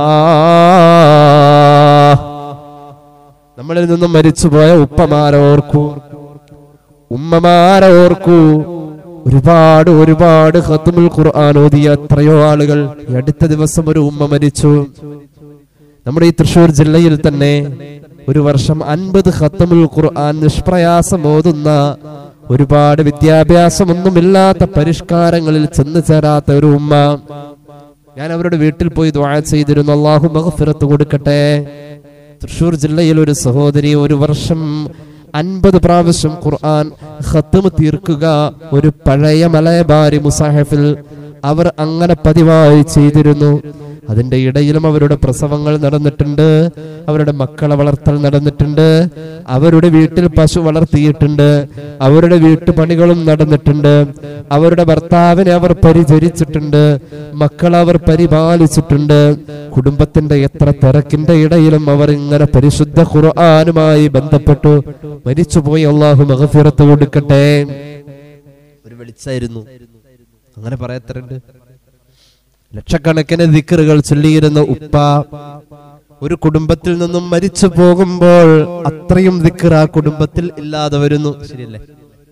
നമ്മളിൽ നിന്നും മരിച്ചുപോയ ഉപ്പമാരെ ഓർക്കൂ ഉമ്മമാരെ ഓർക്കൂ ഒരുപാട് ഒരുപാട് ഖത്തുമുൽ ഖുർആൻ ഓതിയ എത്രയോ ആളുകൾ ഈ അടുത്ത ദിവസം ഒരു ഉമ്മ മരിച്ചു നമ്മുടെ ഈ തൃശൂർ ജില്ലയിൽ തന്നെ ഒരു വർഷം അൻപത് ഖത്തമുൽ ഖുർആൻ നിഷ്പ്രയാസം ഓതുന്ന ഒരുപാട് വിദ്യാഭ്യാസമൊന്നുമില്ലാത്ത പരിഷ്കാരങ്ങളിൽ ചെന്നു ചേരാത്ത ഒരു ഉമ്മ ഞാൻ അവരുടെ വീട്ടിൽ പോയി ദ്വാ ചെയ്തിരുന്നു അള്ളാഹു മഹഫിറത്ത് കൊടുക്കട്ടെ തൃശൂർ ജില്ലയിൽ ഒരു സഹോദരി ഒരു വർഷം അൻപത് പ്രാവശ്യം ഖുർആൻ ഖത്തുമ് തീർക്കുക ഒരു പഴയ മലയബാരി മുസാഹിഫിൽ അവർ അങ്ങനെ പതിവായി ചെയ്തിരുന്നു അതിന്റെ ഇടയിലും അവരുടെ പ്രസവങ്ങൾ നടന്നിട്ടുണ്ട് അവരുടെ മക്കളെ വളർത്തൽ നടന്നിട്ടുണ്ട് അവരുടെ വീട്ടിൽ പശു വളർത്തിയിട്ടുണ്ട് അവരുടെ വീട്ടുപണികളും നടന്നിട്ടുണ്ട് അവരുടെ ഭർത്താവിനെ അവർ പരിചരിച്ചിട്ടുണ്ട് മക്കളെ അവർ പരിപാലിച്ചിട്ടുണ്ട് കുടുംബത്തിന്റെ എത്ര തിരക്കിന്റെ ഇടയിലും അവർ ഇങ്ങനെ പരിശുദ്ധ ഖുർആാനുമായി ബന്ധപ്പെട്ടു മരിച്ചുപോയി അള്ളാഹു മഹഫിറത്ത് കൊടുക്കട്ടെ ഒരു വെളിച്ചായിരുന്നു അങ്ങനെ പറയത്തരുണ്ട് ലക്ഷക്കണക്കിന് ദിക്കറുകൾ ചൊല്ലിയിരുന്ന ഉപ്പ ഒരു കുടുംബത്തിൽ നിന്നും മരിച്ചു പോകുമ്പോൾ അത്രയും ദിക്കർ ആ കുടുംബത്തിൽ ഇല്ലാതെ വരുന്നു ശരിയല്ലേ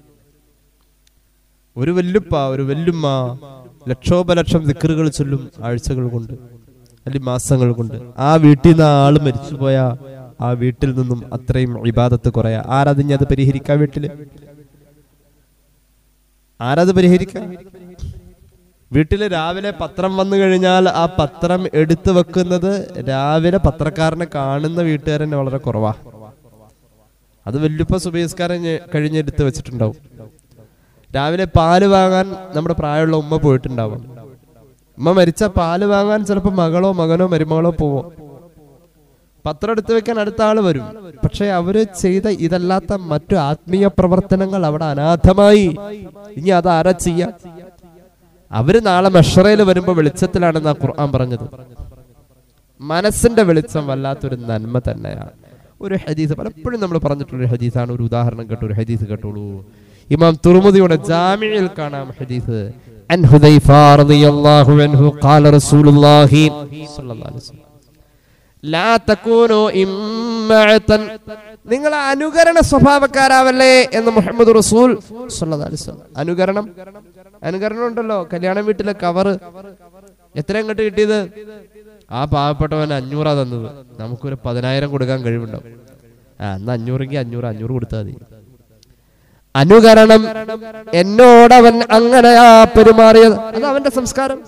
ഒരു വല്ലുപ്പ ഒരു വല്ലുമ്മ ലക്ഷോപലക്ഷം ദിക്കറുകൾ ചൊല്ലും ആഴ്ചകൾ കൊണ്ട് അല്ലെങ്കിൽ മാസങ്ങൾ കൊണ്ട് ആ വീട്ടിൽ നിന്ന് ആ ആള് മരിച്ചുപോയ ആ വീട്ടിൽ നിന്നും അത്രയും ഇബാദത്ത് കുറയാ ആരാതിഞ്ഞത് പരിഹരിക്കാൻ വീട്ടില് ആരാത് പരിഹരിക്കാൻ വീട്ടിൽ രാവിലെ പത്രം വന്നു കഴിഞ്ഞാൽ ആ പത്രം എടുത്തു വെക്കുന്നത് രാവിലെ പത്രക്കാരനെ കാണുന്ന വീട്ടുകാരനെ വളരെ കുറവാ അത് വല്യപ്പ സുബേസ്കാരൻ കഴിഞ്ഞെടുത്ത് വെച്ചിട്ടുണ്ടാവും രാവിലെ പാല് വാങ്ങാൻ നമ്മുടെ പ്രായമുള്ള ഉമ്മ പോയിട്ടുണ്ടാവും ഉമ്മ മരിച്ച പാല് വാങ്ങാൻ ചിലപ്പോൾ മകളോ മകനോ മരുമകളോ പോവോ പത്രം എടുത്തു വെക്കാൻ അടുത്ത ആള് വരും പക്ഷെ അവര് ചെയ്ത ഇതല്ലാത്ത മറ്റു ആത്മീയ പ്രവർത്തനങ്ങൾ അവിടെ അനാഥമായി ഇനി അത് ആരാ ചെയ്യാ അവര് നാളെ മെഷറയിൽ വരുമ്പോ വെളിച്ചത്തിലാണെന്ന് ആ ഖുർആൻ പറഞ്ഞത് മനസ്സിന്റെ വെളിച്ചം വല്ലാത്തൊരു നന്മ തന്നെയാണ് ഒരു ഹദീസ് പലപ്പോഴും നമ്മൾ പറഞ്ഞിട്ടുള്ള ഒരു ഹദീസാണ് ഒരു ഉദാഹരണം കേട്ടു ഒരു ഹദീസ് കേട്ടോളൂ ഇമാം തുർമുദിയുടെ ജാമിയിൽ കാണാം ഹദീസ് അൻ ഹുദൈഫ റളിയല്ലാഹു അൻഹു ഖാല റസൂലുള്ളാഹി സ്വല്ലല്ലാഹു അലൈഹി വസല്ലം ലാ തകൂനു ഇമ്മഅതൻ നിങ്ങൾ അനുകരണ സ്വഭാവക്കാരാവല്ലേ എന്ന് മുഹമ്മദ് റസൂൽ സ്വല്ലല്ലാഹു അലൈഹി വസല്ലം അനുകരണം അനുകരണം ഉണ്ടല്ലോ കല്യാണ വീട്ടിലെ കവറ് എത്ര അങ്ങോട്ട് കിട്ടിയത് ആ പാവപ്പെട്ടവൻ അഞ്ഞൂറാ തന്നത് നമുക്കൊരു പതിനായിരം കൊടുക്കാൻ കഴിവുണ്ടാവും ആ എന്നാ അഞ്ഞൂറെങ്കിൽ അഞ്ഞൂറ് അഞ്ഞൂറ് കൊടുത്താൽ മതി അനുകരണം എന്നോടവൻ അങ്ങനെയാ പെരുമാറിയത് അത് അവന്റെ സംസ്കാരം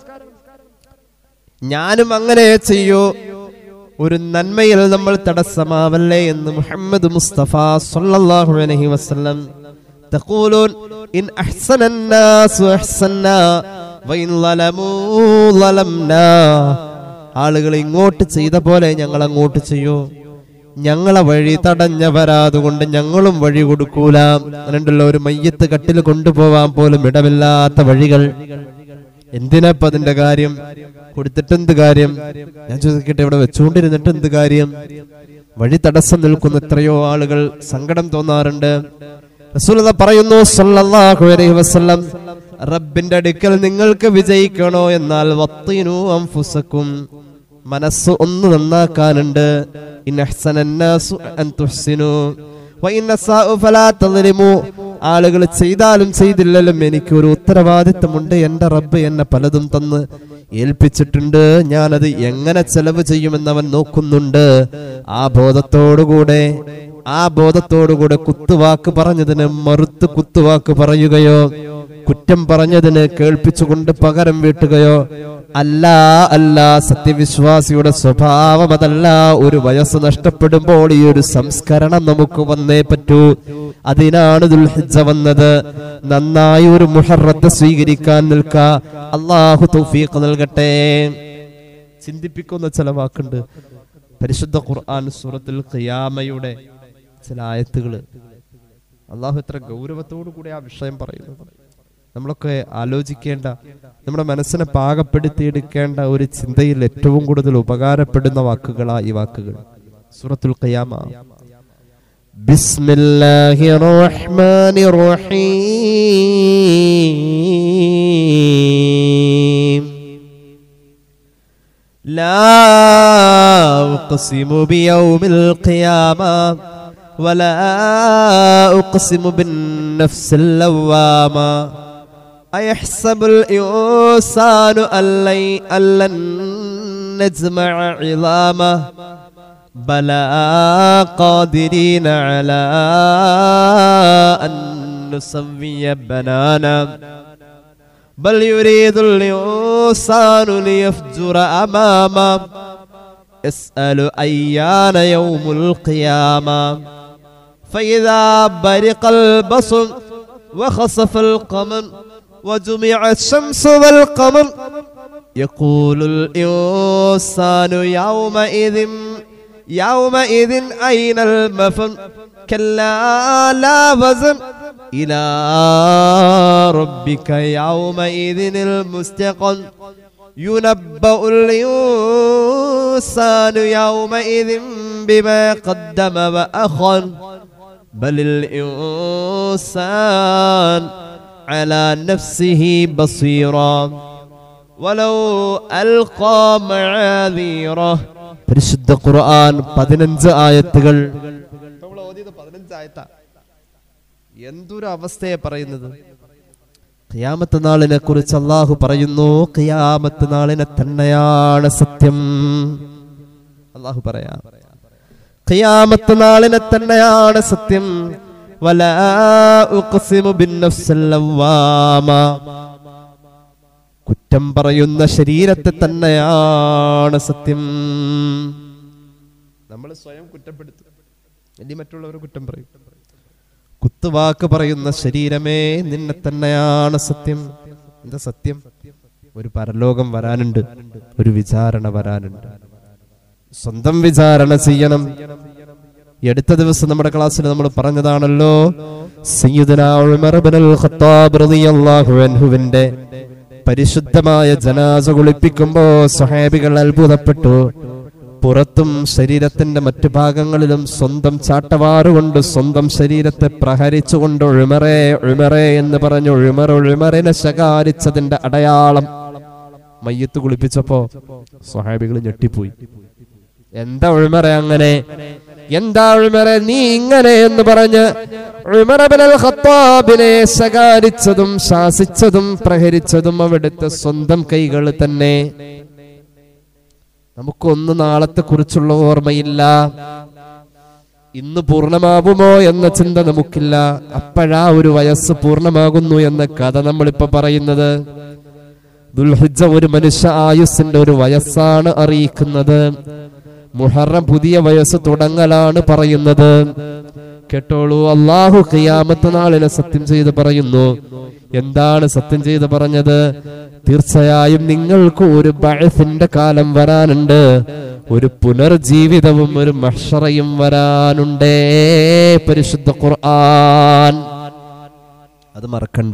ഞാനും അങ്ങനെ ചെയ്യൂ ഒരു നന്മയിൽ നമ്മൾ തടസ്സമാവല്ലേ എന്ന് മുഹമ്മദ് മുസ്തഫ സല്ലല്ലാഹു അലൈഹി വസല്ലം തഖൂലൂൻ ഇൻ അഹ്സന الناس അഹ്സന്ന വഇൻ ളലമൂ ളലംനാ ആളുകൾ ഇങ്ങോട്ട് ചെയ്ത പോലെ ഞങ്ങൾ അങ്ങോട്ട് ചെയ്യൂ ഞങ്ങളെ വഴി തടഞ്ഞവരാതുകൊണ്ട് ഞങ്ങളും വഴി കൊടുക്കൂല അങ്ങനെയുണ്ടല്ലോ ഒരു മയ്യത്ത് കട്ടിൽ കൊണ്ടുപോവാൻ പോലും ഇടമില്ലാത്ത വഴികൾ എന്തിനപ്പ അതിന്റെ കാര്യം കൊടുത്തിട്ട് എന്ത് കാര്യം ഞാൻ ചോദിക്കട്ടെ ഇവിടെ വെച്ചുകൊണ്ടിരുന്നിട്ട് എന്ത് കാര്യം വഴി തടസ്സം നിൽക്കുന്ന എത്രയോ ആളുകൾ സങ്കടം തോന്നാറുണ്ട് റസൂലത പറയുന്നു സല്ലല്ലാഹു അലൈഹി വസല്ലം റബ്ബിന്റെ അടുക്കൽ നിങ്ങൾക്ക് വിജയിക്കണോ എന്നാൽ വത്തിനു അംഫുസക്കും മനസ്സ് ഒന്ന് നന്നാക്കാനുണ്ട് ഇൻ അഹ്സനന്നാസു അൻ തുഹ്സിനു വഇൻ അസാഉ ഫലാ തദ്ലിമു ആളുകൾ ചെയ്താലും ചെയ്തില്ലലും എനിക്ക് ഒരു ഉത്തരവാദിത്തമുണ്ട് എന്റെ റബ്ബ് എന്നെ പലതും തന്ന് ഏൽപ്പിച്ചിട്ടുണ്ട് ഞാനത് എങ്ങനെ ചെലവ് ചെയ്യുമെന്ന് അവൻ നോക്കുന്നുണ്ട് ആ ബോധത്തോടുകൂടെ ആ ബോധത്തോടുകൂടെ കുത്തുവാക്ക് പറഞ്ഞതിന് മറുത്ത് കുത്തുവാക്ക് പറയുകയോ കുറ്റം പറഞ്ഞതിന് കേൾപ്പിച്ചുകൊണ്ട് പകരം വീട്ടുകയോ അല്ല അല്ല സത്യവിശ്വാസിയുടെ സ്വഭാവം അതല്ല ഒരു വയസ്സ് നഷ്ടപ്പെടുമ്പോൾ ഈ ഒരു സംസ്കരണം നമുക്ക് വന്നേ പറ്റൂ അതിനാണ് ദുൽഹിജ്ജ വന്നത് നന്നായി ഒരു മുഹറത്ത് സ്വീകരിക്കാൻ നിൽക്ക അള്ളാഹു തൗഫീഖ് നൽകട്ടെ ചിന്തിപ്പിക്കുന്ന ചില വാക്കുണ്ട് പരിശുദ്ധ ഖുർആൻ സൂറത്തുൽ ഖിയാമയുടെ ചില ആയത്തുകള് അള്ളാഹു എത്ര ഗൗരവത്തോടു കൂടി ആ വിഷയം പറയുന്നത് നമ്മളൊക്കെ ആലോചിക്കേണ്ട നമ്മുടെ മനസ്സിനെ പാകപ്പെടുത്തിയെടുക്കേണ്ട ഒരു ചിന്തയിൽ ഏറ്റവും കൂടുതൽ ഉപകാരപ്പെടുന്ന വാക്കുകളാ ഈ വാക്കുകൾ സൂറത്തുൽ ഖിയാമ ബിസ്മില്ലാഹിർ റഹ്മാനിർ റഹീം لا أقسم بيوم القيامة ولا أقسم بالنفس اللوامة أيحسب الإنسان أن لن- أن لن نجمع عظامه بلى قادرين على أن نسوي بنانا بل يريد الإنسان ليفجر أمامه يسأل أيان يوم القيامة فإذا برق البصر وخسف القمر وجمع الشمس والقمر يقول الإنسان يومئذ يومئذ أين المفر كلا لا وزن إلى ربك يومئذ المستقر ينبأ الإنسان يومئذ بما قدم وأخر بل الإنسان على نفسه بصيرا ولو ألقى معاذيره പരിശുദ്ധ ഖുർആൻ പതിനഞ്ച് ആയത്തുകൾ നമ്മൾ ഓതിയത് പതിനഞ്ച് ആയത്താ എന്തൊരു അവസ്ഥയെ പറയുന്നത് ഖിയാമത്ത് നാളിനെ കുറിച്ച് അള്ളാഹു പറയുന്നു ഖിയാമത്ത് നാളിനെ തന്നെയാണ് സത്യം അള്ളാഹു പറയാ ഖിയാമത്ത് നാളിനെ തന്നെയാണ് സത്യം വലാ ഉഖ്സിമു ബിന്നഫ്സിൽ ലവ്വാമ. കുറ്റം പറയുന്ന ശരീരത്തെ തന്നെയാണ് സത്യം നമ്മൾ സ്വയം കുറ്റപ്പെടുത്തും ഇനി മറ്റുള്ളവർ കുറ്റം പറയും കുത്തുവാക്ക് പറയുന്ന ശരീരമേ നിന്നെ തന്നെയാണ് സത്യം എന്താ സത്യം ഒരു പരലോകം വരാനുണ്ട് ഒരു വിചാരണ വരാനുണ്ട് സ്വന്തം വിചാരണ ചെയ്യണം ഈ അടുത്ത ദിവസം നമ്മുടെ ക്ലാസ്സിൽ നമ്മൾ പറഞ്ഞതാണല്ലോ സയ്യിദുനാ ഉമർ ഇബ്നുൽ ഖത്താബ് റളിയല്ലാഹു അൻഹുവിന്റെ പരിശുദ്ധമായ ജനാസ കുളിപ്പിക്കുമ്പോ സ്വഹാബികൾ അത്ഭുതപ്പെട്ടു പുറത്തും ശരീരത്തിന്റെ മറ്റു ഭാഗങ്ങളിലും സ്വന്തം ചാട്ടവാറുകൊണ്ട് സ്വന്തം ശരീരത്തെ പ്രഹരിച്ചുകൊണ്ട് ഉഴുമറേ ഉഴുമറേ എന്ന് പറഞ്ഞു ഉഴുമർ ഉഴുമറിനെ ശകാരിച്ചതിന്റെ അടയാളം മയ്യത്ത് കുളിപ്പിച്ചപ്പോ സ്വഹാബികൾ ഞെട്ടിപ്പോയി എന്താ ഉഴുമറ അങ്ങനെ എന്താ ഉഴുമറ നീ ഇങ്ങനെ എന്ന് പറഞ്ഞ് ഉമർ ഇബ്നുൽ ഖത്താബിനെ ശകാരിച്ചതും ശാസിച്ചതും പ്രഹരിച്ചതും അവിടുത്തെ സ്വന്തം കൈകൾ തന്നെ നമുക്കൊന്ന് നാളത്തെ കുറിച്ചുള്ള ഓർമ്മയില്ല ഇന്ന് പൂർണ്ണമാവുമോ എന്ന ചിന്ത നമുക്കില്ല അപ്പോഴാ ഒരു വയസ്സ് പൂർണ്ണമാകുന്നു എന്ന കഥ നമ്മളിപ്പോ പറയുന്നത് ദുൽഹിജ ഒരു മനുഷ്യ ആയുസ്സിന്റെ ഒരു വയസ്സാണ് അറിയിക്കുന്നത് മുഹറം പുതിയ വയസ്സ് തുടങ്ങലാണ് പറയുന്നത് കേട്ടോളൂ അള്ളാഹു ഖിയാമത്ത് നാളിനെ സത്യം ചെയ്ത് പറയുന്നു എന്താണ് സത്യം ചെയ്ത് പറഞ്ഞത് തീർച്ചയായും നിങ്ങൾക്ക് ഒരു ബഴഫിന്റെ കാലം വരാനുണ്ട് ഒരു പുനർജീവിതവും ഒരു മഷറയും വരാനുണ്ടേ പരിശുദ്ധ ഖുർആൻ അത് മറക്കണ്ട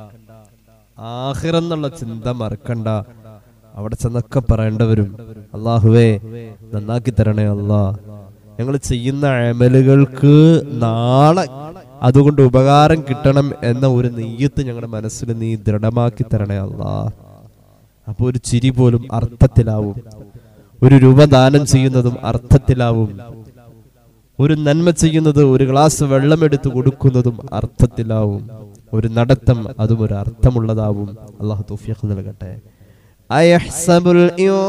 ആഹിറെന്നുള്ള ചിന്ത മറക്കണ്ട അവിടെ ചെന്നൊക്കെ പറയേണ്ട വരും അള്ളാഹുവേ നന്നാക്കി തരണേ അല്ലാ ഞങ്ങൾ ചെയ്യുന്ന അമലുകൾക്ക് നാളെ അതുകൊണ്ട് ഉപകാരം കിട്ടണം എന്ന ഒരു നെയ്യത്ത് ഞങ്ങളുടെ മനസ്സിൽ നീ ദൃഢമാക്കി തരണേ അല്ലാ അപ്പൊ ഒരു ചിരി പോലും അർത്ഥത്തിലാവും ഒരു രൂപ ദാനം ചെയ്യുന്നതും അർത്ഥത്തിലാവും ഒരു നന്മ ചെയ്യുന്നത് ഒരു ഗ്ലാസ് വെള്ളമെടുത്ത് കൊടുക്കുന്നതും അർത്ഥത്തിലാവും ഒരു നടത്തം അതും ഒരു അർത്ഥമുള്ളതാവും അള്ളാഹു തൗഫീഖ് നൽകട്ടെ അയഹ്സബുൽ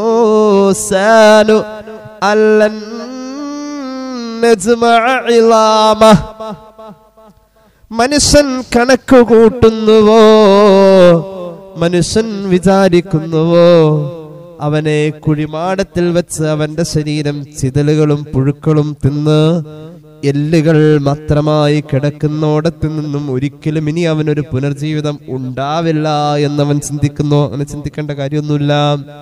ഇൻസാനു അല്ലൻ നജ്മഅ ഇളാമ മനുഷ്യൻ കണക്ക് കൂട്ടുന്നുവോ മനുഷ്യൻ വിചാരിക്കുന്നുവോ അവനെ കുഴിമാടത്തിൽ വെച്ച് അവന്റെ ശരീരം ചിതലുകളും പുഴുക്കളും തിന്ന് എല്ലുകൾ മാത്രമായി കിടക്കുന്നോടത്ത് നിന്നും ഒരിക്കലും ഇനി അവനൊരു പുനർജീവിതം ഉണ്ടാവില്ല എന്നവൻ ചിന്തിക്കുന്നു അവന് ചിന്തിക്കേണ്ട കാര്യമൊന്നുമില്ല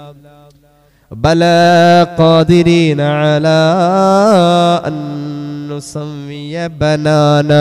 بلى قادرين على أن نسوي بنانا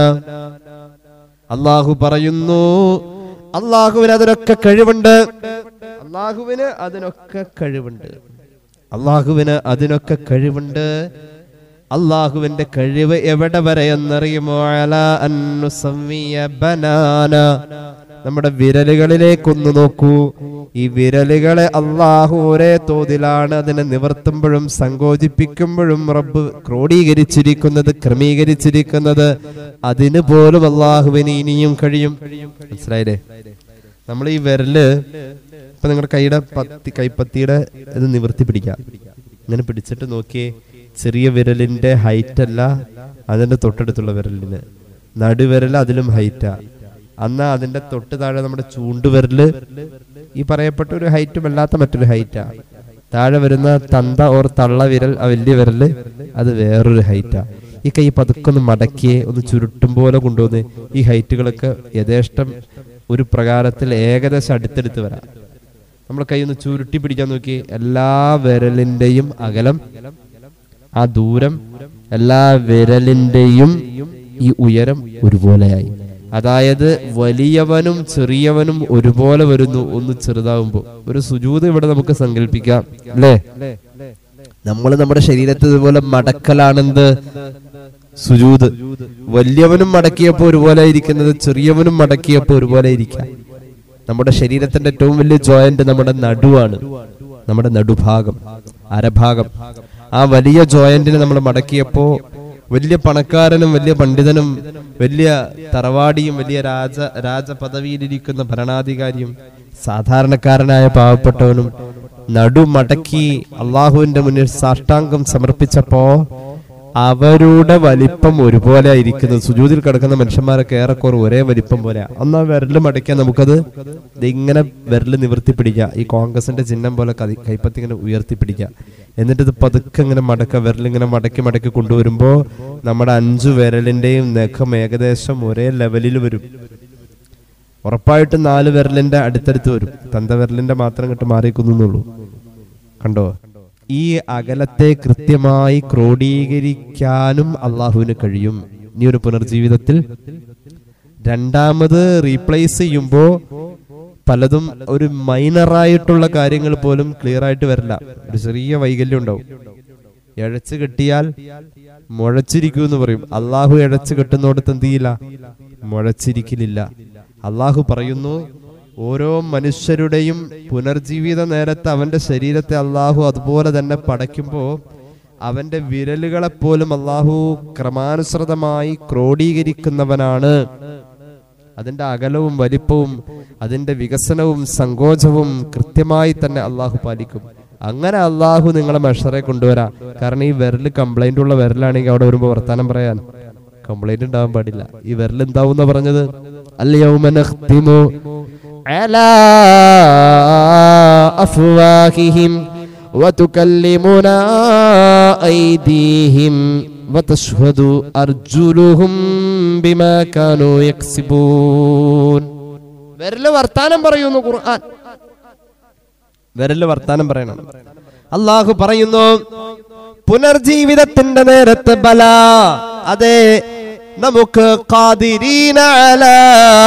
അള്ളാഹു പറയുന്നു അള്ളാഹുവിന് അതിനൊക്കെ കഴിവുണ്ട് അള്ളാഹുവിന് അതിനൊക്കെ കഴിവുണ്ട് അള്ളാഹുവിന് അതിനൊക്കെ കഴിവുണ്ട് അള്ളാഹുവിന്റെ കഴിവ് എവിടെ വരെ എന്നറിയുമോ അല അന്നുസമ്മിയ ബനാന നമ്മുടെ വിരലുകളിലേക്കൊന്നു നോക്കൂ ഈ വിരലുകളെ അള്ളാഹു ഒരേ തോതിലാണ് അതിനെ നിവർത്തുമ്പോഴും സങ്കോചിപ്പിക്കുമ്പോഴും റബ്ബ് ക്രോഡീകരിച്ചിരിക്കുന്നത് ക്രമീകരിച്ചിരിക്കുന്നത് അതിന് പോലും അള്ളാഹുവിന് ഇനിയും കഴിയും മനസ്സിലായില്ലേ നമ്മൾ ഈ വിരല് ഇപ്പൊ നിങ്ങളുടെ കൈയുടെ പത്തി കൈപ്പത്തിയുടെ ഇത് നിവർത്തി പിടിക്കാം ഇങ്ങനെ പിടിച്ചിട്ട് നോക്കിയേ ചെറിയ വിരലിന്റെ ഹൈറ്റ് അല്ല അതിന്റെ തൊട്ടടുത്തുള്ള വിരലിന് നടുവിരൽ അതിലും ഹൈറ്റാ അന്നാ അതിന്റെ തൊട്ട് താഴെ നമ്മുടെ ചൂണ്ടുവിരല് ഈ പറയപ്പെട്ട ഒരു ഹൈറ്റും അല്ലാത്ത മറ്റൊരു ഹൈറ്റാ താഴെ വരുന്ന തന്ത ഓർ തള്ള വിരൽ ആ വലിയ വിരല് അത് വേറൊരു ഹൈറ്റാ ഈ കൈ പതുക്കെ ഒന്ന് മടക്കിയെ ഒന്ന് ചുരുട്ടും പോലെ കൊണ്ടുവന്ന് ഈ ഹൈറ്റുകളൊക്കെ യഥേഷ്ടം ഒരു പ്രകാരത്തിൽ ഏകദേശം അടുത്തടുത്ത് വരാം നമ്മൾ കൈ ഒന്ന് ചുരുട്ടി പിടിക്കാൻ നോക്കി എല്ലാ വിരലിന്റെയും അകലം ആ ദൂരം എല്ലാ വിരലിന്റെയും ഈ ഉയരം ഒരുപോലെയായി അതായത് വലിയവനും ചെറിയവനും ഒരുപോലെ വരുന്നു ഒന്ന് ചെറുതാവുമ്പോ ഒരു സുജൂത് ഇവിടെ നമുക്ക് സങ്കല്പിക്കാം അല്ലേ നമ്മൾ നമ്മുടെ ശരീരത്തിൽ ഇതുപോലെ മടക്കലാണെന്ത് സുജൂത് വലിയവനും മടക്കിയപ്പോ ഒരുപോലെ ഇരിക്കുന്നത് ചെറിയവനും മടക്കിയപ്പോ ഒരുപോലെ ഇരിക്കാം നമ്മുടെ ശരീരത്തിന്റെ ഏറ്റവും വലിയ ജോയിന്റ് നമ്മുടെ നടുവാണ് നമ്മുടെ നടുഭാഗം അരഭാഗം ആ വലിയ ജോയിന്റിനെ നമ്മൾ മടക്കിയപ്പോ വലിയ പണക്കാരനും വലിയ പണ്ഡിതനും വലിയ തറവാടിയും വലിയ രാജ രാജപദവിയിലിരിക്കുന്ന ഭരണാധികാരിയും സാധാരണക്കാരനായ പാവപ്പെട്ടവനും നടു മടക്കി അള്ളാഹുവിന്റെ മുന്നിൽ സാഷ്ടാംഗം സമർപ്പിച്ചപ്പോ അവരുടെ വലിപ്പം ഒരുപോലെ ആയിരിക്കുന്നത് സുജൂതിൽ കിടക്കുന്ന മനുഷ്യന്മാരൊക്കെ ഏറെക്കുറെ ഒരേ വലിപ്പം പോലെ അന്നാ വിരല് മടക്കാൻ നമുക്കത് ദേ ഇങ്ങനെ വിരല് നിവർത്തി പിടിക്കുക ഈ കോൺഗ്രസിന്റെ ചിഹ്നം പോലെ കതി- കൈപ്പത്തി ഇങ്ങനെ ഉയർത്തി പിടിക്കുക എന്നിട്ട് ഇത് പതുക്കെ ഇങ്ങനെ മടക്ക വിരലിങ്ങനെ മടക്കി മടക്കി കൊണ്ടുവരുമ്പോ നമ്മുടെ അഞ്ചു വിരലിന്റെയും നഖം ഏകദേശം ഒരേ ലെവലിൽ വരും ഉറപ്പായിട്ടും നാല് വിരലിന്റെ അടുത്തടുത്ത് വരും തന്ത വിരലിന്റെ മാത്രം ഇങ്ങോട്ട് മാറിക്കുന്നുള്ളൂ കണ്ടോ ഈ അകലത്തെ കൃത്യമായി ക്രോഡീകരിക്കാനും അള്ളാഹുവിന് കഴിയും ഇനി ഒരു പുനർജീവിതത്തിൽ രണ്ടാമത് റീപ്ലേസ് ചെയ്യുമ്പോ പലതും ഒരു മൈനറായിട്ടുള്ള കാര്യങ്ങൾ പോലും ക്ലിയർ ആയിട്ട് വരില്ല ഒരു ചെറിയ വൈകല്യം ഉണ്ടാവും ഇഴച്ച് കെട്ടിയാൽ മുഴച്ചിരിക്കൂ എന്ന് പറയും അള്ളാഹു ഇഴച്ച് കെട്ടുന്നോടത്ത് എന്ത് ചെയ്യില്ല മുഴച്ചിരിക്കലില്ല അള്ളാഹു പറയുന്നു ഓരോ മനുഷ്യരുടെയും പുനർജീവിത നേരത്തെ അവന്റെ ശരീരത്തെ അള്ളാഹു അതുപോലെ തന്നെ പടയ്ക്കുമ്പോ അവന്റെ വിരലുകളെ പോലും അള്ളാഹു ക്രമാനുസൃതമായി ക്രോഡീകരിക്കുന്നവനാണ് അതിന്റെ അകലവും വലിപ്പവും അതിന്റെ വികസനവും സങ്കോചവും കൃത്യമായി തന്നെ അള്ളാഹു പാലിക്കും അങ്ങനെ അള്ളാഹു നിങ്ങളെ മെഷറെ കൊണ്ടുവരാം കാരണം ഈ വിരല് കംപ്ലൈന്റ് ഉള്ള വിരലാണെങ്കിൽ അവിടെ വരുമ്പോ വർത്താനം പറയാൻ കംപ്ലൈന്റ് ഉണ്ടാവാൻ പാടില്ല ഈ വിരൽ എന്താവും പറഞ്ഞത് അല്ലയൗമനഖ്തിമു അലാ അഫ്വാഹിഹിം وتكلمنا أيديهم وتشهد أرجلهم بما كانوا يكسبون വിരല് വർത്താനം പറയുന്നു ഖുർആൻ വിരല് വർത്താനം പറയണം അള്ളാഹു പറയുന്നു പുനർജീവിതത്തിന്റെ നേരത്തെ ബല അതെ നമുക്ക് ഖാദിരീന അലാ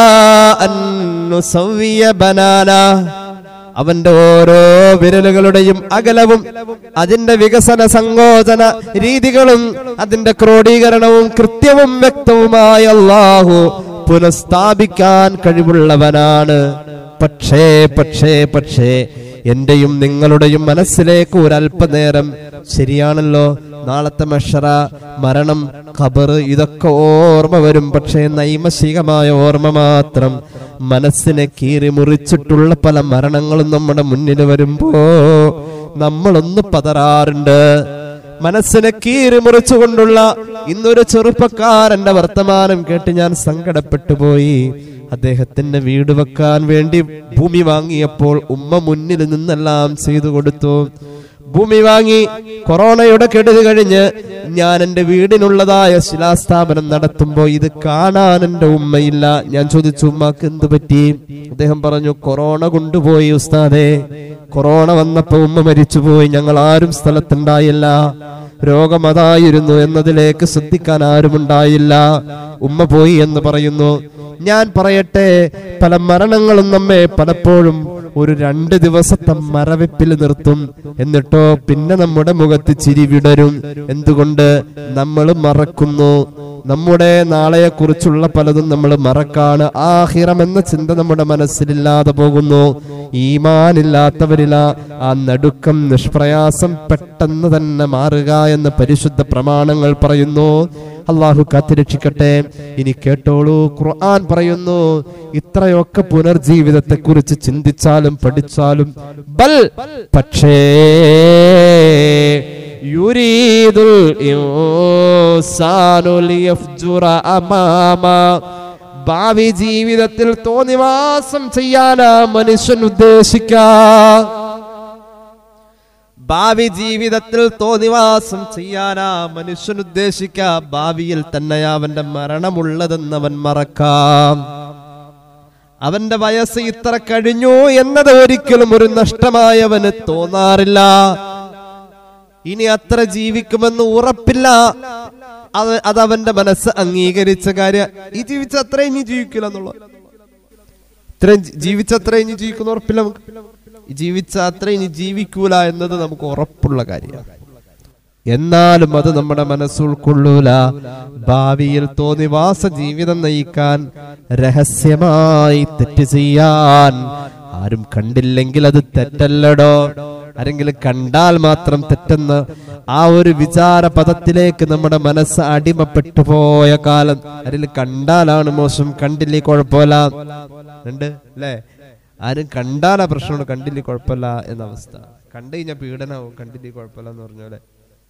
അൻ നുസവ്വിയ ബനാന അവന്റെ ഓരോ വിരലുകളുടെയും അകലവും അതിന്റെ വികസന സങ്കോചന രീതികളും അതിന്റെ ക്രോഡീകരണവും കൃത്യവും വ്യക്തവുമായ അള്ളാഹു പുനഃസ്ഥാപിക്കാൻ കഴിവുള്ളവനാണ് പക്ഷേ പക്ഷേ പക്ഷേ എന്റെയും നിങ്ങളുടെയും മനസ്സിലേക്ക് ഒരല്പനേരം ശരിയാണല്ലോ നാളത്തെ മഷറ മരണം ഖബർ ഇതൊക്കെ ഓർമ്മ വരും പക്ഷേ നൈമശികമായ ഓർമ്മ മാത്രം മനസ്സിനെ കീറി മുറിച്ചിട്ടുള്ള പല മരണങ്ങളും നമ്മുടെ മുന്നിൽ വരുമ്പോ നമ്മളൊന്ന് പതറാറുണ്ട് മനസ്സിനെ കീറി മുറിച്ചുകൊണ്ടുള്ള ഇന്നൊരു ചെറുപ്പക്കാരന്റെ വർത്തമാനം കേട്ട് ഞാൻ സങ്കടപ്പെട്ടു പോയി അദ്ദേഹത്തിന്റെ വീട് വെക്കാൻ വേണ്ടി ഭൂമി വാങ്ങിയപ്പോൾ ഉമ്മ മുന്നിൽ നിന്നെല്ലാം ചെയ്തു കൊടുത്തു ഭൂമി വാങ്ങി കൊറോണയുടെ കെടുതി കഴിഞ്ഞ് ഞാൻ എന്റെ വീടിനുള്ളതായ ശിലാസ്ഥാപനം നടത്തുമ്പോ ഇത് കാണാൻ എന്റെ ഉമ്മയില്ല ഞാൻ ചോദിച്ചു ഉമ്മക്ക് എന്ത് പറ്റി അദ്ദേഹം പറഞ്ഞു കൊറോണ കൊണ്ടുപോയി ഉസ്താദെ കൊറോണ വന്നപ്പോ ഉമ്മ മരിച്ചുപോയി ഞങ്ങൾ ആരും സ്ഥലത്തുണ്ടായില്ല രോഗം അതായിരുന്നു എന്നതിലേക്ക് ശ്രദ്ധിക്കാൻ ആരുമുണ്ടായില്ല ഉമ്മ പോയി എന്ന് പറയുന്നു ഞാൻ പറയട്ടെ പല മരണങ്ങളും നമ്മെ പലപ്പോഴും ഒരു രണ്ട് ദിവസത്തെ മരവിപ്പിൽ നിർത്തും എന്നിട്ടോ പിന്നെ നമ്മുടെ മുഖത്ത് ചിരി വിടരും എന്തുകൊണ്ട് നമ്മൾ മറക്കുന്നു നമ്മുടെ നാളെയെ കുറിച്ചുള്ള പലതും നമ്മൾ മറക്കാണ് ആഹിറം എന്ന ചിന്ത നമ്മുടെ മനസ്സിലില്ലാതെ പോകുന്നു ഈമാനില്ലാത്തവരില ആ നടുക്കം നിഷ്പ്രയാസം പെട്ടെന്ന് തന്നെ മാറുക എന്ന് പരിശുദ്ധ പ്രമാണങ്ങൾ പറയുന്നു അള്ളാഹു കാത്തിരക്ഷിക്കട്ടെ ഇനി കേട്ടോളൂ ഖുർആൻ പറയുന്നു ഇത്രയൊക്കെ പുനർജീവിതത്തെ കുറിച്ച് ചിന്തിച്ചാലും പഠിച്ചാലും ബൽ പക്ഷേ യുരീദുൽ ഇൻസാനു ലിയഫ്ജുറ അമാമ ഭാവി ജീവിതത്തിൽ തോന്നിവാസം ചെയ്യാനാ മനുഷ്യൻ ഉദ്ദേശിക്കാ ഭാവി ജീവിതത്തിൽ തോന്നിവാസം ചെയ്യാനാ മനുഷ്യൻ ഉദ്ദേശിക്ക ഭാവിയിൽ തന്നെ അവന്റെ മരണമുള്ളതെന്ന് അവൻ മറക്കാം അവന്റെ വയസ്സ് ഇത്ര കഴിഞ്ഞു എന്നത് ഒരിക്കലും ഒരു നഷ്ടമായി അവന് തോന്നാറില്ല ഇനി അത്ര ജീവിക്കുമെന്ന് ഉറപ്പില്ല അത് അതവന്റെ മനസ്സ് അംഗീകരിച്ച കാര്യം ഈ ജീവിച്ച അത്ര ഇനി ജീവിക്കില്ല എന്നുള്ള ഇത്രയും ജി- ജീവിച്ച അത്ര ഇനി ജീവിക്കുന്ന ഉറപ്പില്ല നമുക്ക് ഈ ജീവിച്ച അത്ര ഇനി ജീവിക്കൂല എന്നത് നമുക്ക് ഉറപ്പുള്ള കാര്യമാണ് എന്നാലും അത് നമ്മുടെ മനസ്സ് ഉൾക്കൊള്ളൂല ഭാവിയിൽ തോന്നിവാസ ജീവിതം നയിക്കാൻ രഹസ്യമായി തെറ്റ് ചെയ്യാൻ ആരും കണ്ടില്ലെങ്കിൽ അത് തെറ്റല്ലടോ ആരെങ്കിലും കണ്ടാൽ മാത്രം തെറ്റെന്ന് ആ ഒരു വിചാര പദത്തിലേക്ക് നമ്മുടെ മനസ്സ് അടിമപ്പെട്ടു പോയ കാലം ആരെങ്കിലും കണ്ടാലാണ് മോശം കണ്ടില്ലേ കുഴപ്പമില്ല ഉണ്ട് അല്ലേ ആരും കണ്ടാലാ പ്രശ്നമുണ്ട് കണ്ടില്ലേ കുഴപ്പമില്ല എന്ന അവസ്ഥ കണ്ടു കഴിഞ്ഞാൽ പീഡനാവും കണ്ടില്ലേ കുഴപ്പമില്ല എന്ന് പറഞ്ഞ പോലെ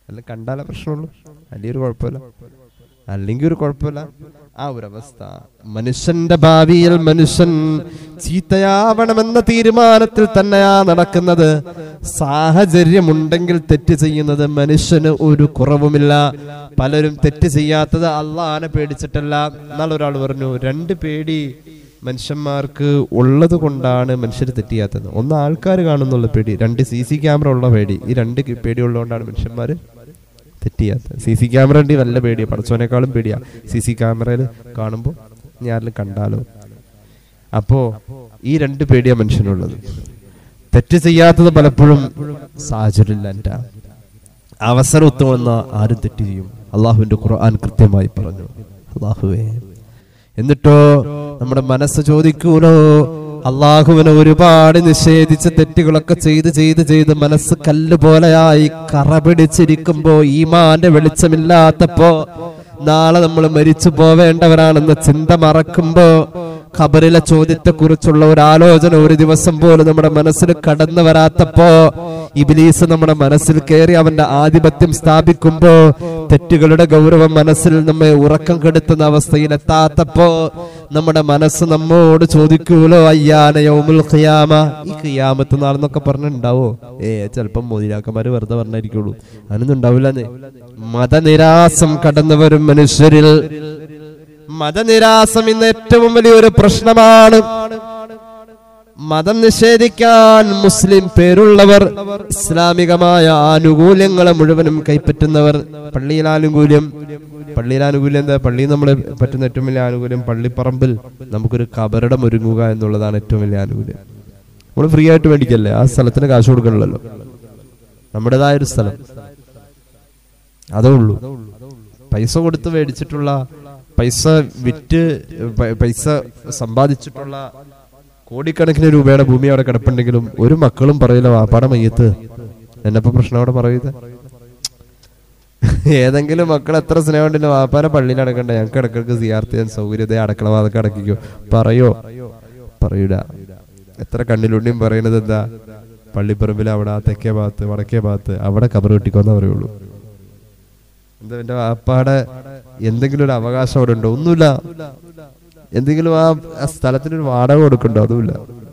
അല്ല കണ്ടാലേ പ്രശ്നമുള്ളൂ അല്ലെങ്കിൽ ഒരു കുഴപ്പമില്ല അല്ലെങ്കിൽ ഒരു കുഴപ്പമില്ല ആ ഒരു അവസ്ഥ മനുഷ്യന്റെ ഭാവിയിൽ മനുഷ്യൻ ചീത്തയാവണമെന്ന തീരുമാനത്തിൽ തന്നെയാ നടക്കുന്നത് സാഹചര്യമുണ്ടെങ്കിൽ തെറ്റ് ചെയ്യുന്നത് മനുഷ്യന് ഒരു കുറവുമില്ല പലരും തെറ്റ് ചെയ്യാത്തത് അള്ളാനെ പേടിച്ചിട്ടല്ല എന്നാൽ ഒരാൾ പറഞ്ഞു രണ്ട് പേടി മനുഷ്യന്മാർക്ക് ഉള്ളത് കൊണ്ടാണ് മനുഷ്യർ തെറ്റ് ചെയ്യാത്തത് ഒന്ന് ആൾക്കാർ കാണുന്നുള്ള പേടി രണ്ട് സി സി ക്യാമറ ഉള്ള പേടി ഈ രണ്ട് പേടി ഉള്ളതുകൊണ്ടാണ് മനുഷ്യന്മാർ തെറ്റ് ചെയ്യാത്തത് സി സി ക്യാമറ ഉണ്ട് നല്ല പേടിയാ പടച്ചോനേക്കാളും പേടിയാ സി സി ക്യാമറയിൽ കാണുമ്പോൾ ഞാരിലും കണ്ടാലോ അപ്പോ ഈ രണ്ട് പേടിയാ മനുഷ്യനുള്ളത് തെറ്റ് ചെയ്യാത്തത് പലപ്പോഴും സാഹചര്യമില്ല അവസരം ഒത്തു വന്ന ആരും തെറ്റ് ചെയ്യും അള്ളാഹുവിന്റെ ഖുർആൻ കൃത്യമായി പറഞ്ഞു അള്ളാഹുവേ എന്നിട്ടോ നമ്മുടെ മനസ്സ് ചോദിക്കൂലോ അള്ളാഹുവിനെ ഒരുപാട് നിഷേധിച്ച തെറ്റുകളൊക്കെ ചെയ്ത് ചെയ്ത് ചെയ്ത് മനസ്സ് കല്ല് പോലെയായി കറ പിടിച്ചിരിക്കുമ്പോ ഈമാന്റെ വെളിച്ചമില്ലാത്തപ്പോ നാളെ നമ്മൾ മരിച്ചു പോവേണ്ടവരാണെന്ന ചിന്ത മറക്കുമ്പോ ഖബറിലെ ചോദ്യത്തെ കുറിച്ചുള്ള ഒരു ആലോചന ഒരു ദിവസം പോലും നമ്മുടെ മനസ്സിൽ കടന്നു വരാത്തപ്പോ ഇബിലീസ് നമ്മുടെ മനസ്സിൽ കയറി അവന്റെ ആധിപത്യം സ്ഥാപിക്കുമ്പോ തെറ്റുകളുടെ ഗൗരവം മനസ്സിൽ നമ്മെ ഉറക്കം കെടുത്തുന്ന അവസ്ഥയിൽ എത്താത്തപ്പോ നമ്മുടെ മനസ്സ് നമ്മോട് ചോദിക്കൂലോ അയ്യാന യൗമുൽ ഖിയാമ ഈ ഖിയാമത്ത് നാളെന്നൊക്കെ പറഞ്ഞിട്ടുണ്ടാവോ ഏ ചിലപ്പം മോദിരാക്കന്മാര് വെറുതെ പറഞ്ഞായിരിക്കുള്ളൂ അതിനൊന്നും ഉണ്ടാവില്ലെന്നേ മതനിരാസം കടന്നു വരും മനുഷ്യരിൽ മതനിരാസം ഇന്ന് ഏറ്റവും വലിയൊരു പ്രശ്നമാണ് മതം നിഷേധിക്കാൻ മുസ്ലിം പേരുള്ളവർ ഇസ്ലാമികമായ ആനുകൂല്യങ്ങളെ മുഴുവനും കൈപ്പറ്റുന്നവർ പള്ളിയിൽ ആനുകൂല്യം പള്ളിയിൽ ആനുകൂല്യം എന്താ പള്ളിയിൽ നമ്മളെ പറ്റുന്ന ഏറ്റവും വലിയ ആനുകൂല്യം പള്ളിപ്പറമ്പിൽ നമുക്കൊരു കബറിടം ഒരുങ്ങുക എന്നുള്ളതാണ് ഏറ്റവും വലിയ ആനുകൂല്യം നമ്മൾ ഫ്രീ ആയിട്ട് മേടിക്കല്ലേ ആ സ്ഥലത്തിന് കാശ് കൊടുക്കണല്ലോ നമ്മുടേതായ ഒരു സ്ഥലം അതേ ഉള്ളൂ പൈസ കൊടുത്ത് മേടിച്ചിട്ടുള്ള പൈസ വിറ്റ് പ- പൈസ സമ്പാദിച്ചിട്ടുള്ള കോടിക്കണക്കിന് രൂപയുടെ ഭൂമി അവിടെ കിടപ്പുണ്ടെങ്കിലും ഒരു മക്കളും പറയില്ല വാപ്പാടെ മയ്യത്ത് എന്നപ്പോ പ്രശ്നം അവിടെ പറയുന്നത് ഏതെങ്കിലും മക്കൾ എത്ര സ്നേഹം ഉണ്ടല്ലോ വാപ്പാനെ പള്ളിയിൽ അടക്കണ്ട ഞങ്ങൾക്ക് ഇടക്കിടക്ക് സിയാർത്ത് ചെയ്യാൻ സൗകര്യത അടക്കളവാതൊക്കെ അടക്കിക്കോ പറയോ പറയൂല എത്ര കണ്ണിലുണ്ണിയും പറയുന്നത് എന്താ പള്ളിപ്പറമ്പിൽ അവിടെ ആ തെക്കേ ഭാഗത്ത് വടക്കേ ഭാഗത്ത് അവിടെ കബർ കെട്ടിക്കോന്നേ പറയുള്ളൂ എന്താ എന്റെ വാപ്പാടെ എന്തെങ്കിലും ഒരു അവകാശം അവിടെ ഉണ്ടോ ഒന്നുമില്ല എന്തെങ്കിലും ആ ആ സ്ഥലത്തിന് ഒരു വാടക കൊടുക്കണ്ടോ അതുമില്ല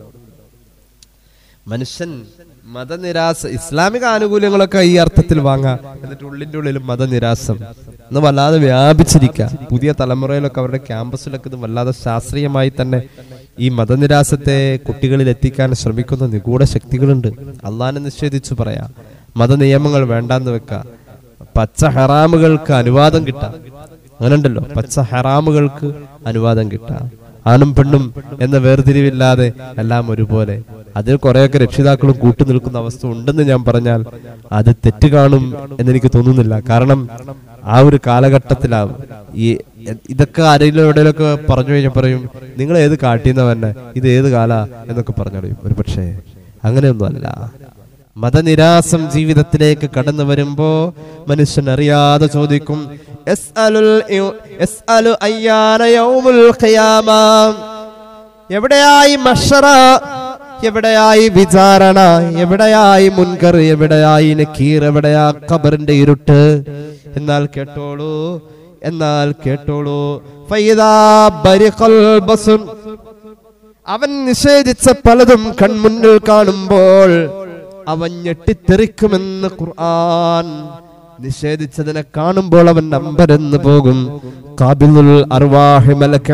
മനുഷ്യൻ മതനിരാസ ഇസ്ലാമിക ആനുകൂല്യങ്ങളൊക്കെ ഈ അർത്ഥത്തിൽ വാങ്ങാം എന്നിട്ട് ഉള്ളിന്റെ ഉള്ളിൽ മതനിരാസം എന്ന് വല്ലാതെ വ്യാപിച്ചിരിക്കുക പുതിയ തലമുറയിലൊക്കെ അവരുടെ ക്യാമ്പസിലൊക്കെ ഇത് വല്ലാതെ ശാസ്ത്രീയമായി തന്നെ ഈ മതനിരാസത്തെ കുട്ടികളിൽ എത്തിക്കാൻ ശ്രമിക്കുന്ന നിഗൂഢ ശക്തികളുണ്ട് അള്ളാനെ നിഷേധിച്ചു പറയാ മതനിയമങ്ങൾ വേണ്ടാന്ന് വെക്ക പച്ച ഹറാമുകൾക്ക് അനുവാദം കിട്ടാം അങ്ങനെ ഉണ്ടല്ലോ പച്ച ഹറാമുകൾക്ക് അനുവാദം കിട്ടാം ആണും പെണ്ണും എന്ന വേർതിരിവില്ലാതെ എല്ലാം ഒരുപോലെ അതിൽ കുറെയൊക്കെ രക്ഷിതാക്കളും കൂട്ടു നിൽക്കുന്ന അവസ്ഥ ഉണ്ടെന്ന് ഞാൻ പറഞ്ഞാൽ അത് തെറ്റ് കാണും എന്നെനിക്ക് തോന്നുന്നില്ല കാരണം ആ ഒരു കാലഘട്ടത്തിലാവും ഈ ഇതൊക്കെ ആരെങ്കിലും എവിടെയൊക്കെ പറഞ്ഞു കഴിഞ്ഞാൽ പറയും നിങ്ങൾ ഏത് കാട്ടിന്നവന്നെ ഇത് ഏത് കാല എന്നൊക്കെ പറഞ്ഞറിയും ഒരു പക്ഷേ അങ്ങനെയൊന്നുമല്ല മതനിരാസം ജീവിതത്തിലേക്ക് കടന്നു വരുമ്പോ മനുഷ്യൻ അറിയാതെ ചോദിക്കും "യസ്അലുൽ യൗ- യസ്അലു അയ്യാന യൗമുൽ ഖിയാമ." എവിടെയായി മഷറ എവിടെയായി വിചാരണ എവിടെയായി മുൻകർ എവിടെയായി നക്കീർ എവിടെയാ ഖബറിന്റെ ഇരുട്ട് എന്നാൽ കേട്ടോളൂ എന്നാൽ കേട്ടോളൂ ഫൈദാ ബരിഖൽ ബസുർ അവൻ നിഷേധിച്ച പലതും കൺമുന്നിൽ കാണുമ്പോൾ അവൻ ഞെട്ടിത്തെറിക്കുമെന്ന് ഖുർആൻ നിഷേധിച്ചതിനെ കാണുമ്പോൾ അവൻ അമ്പരന്ന് പോകും കാബിലുൽ അർവാഹി മലക്ക്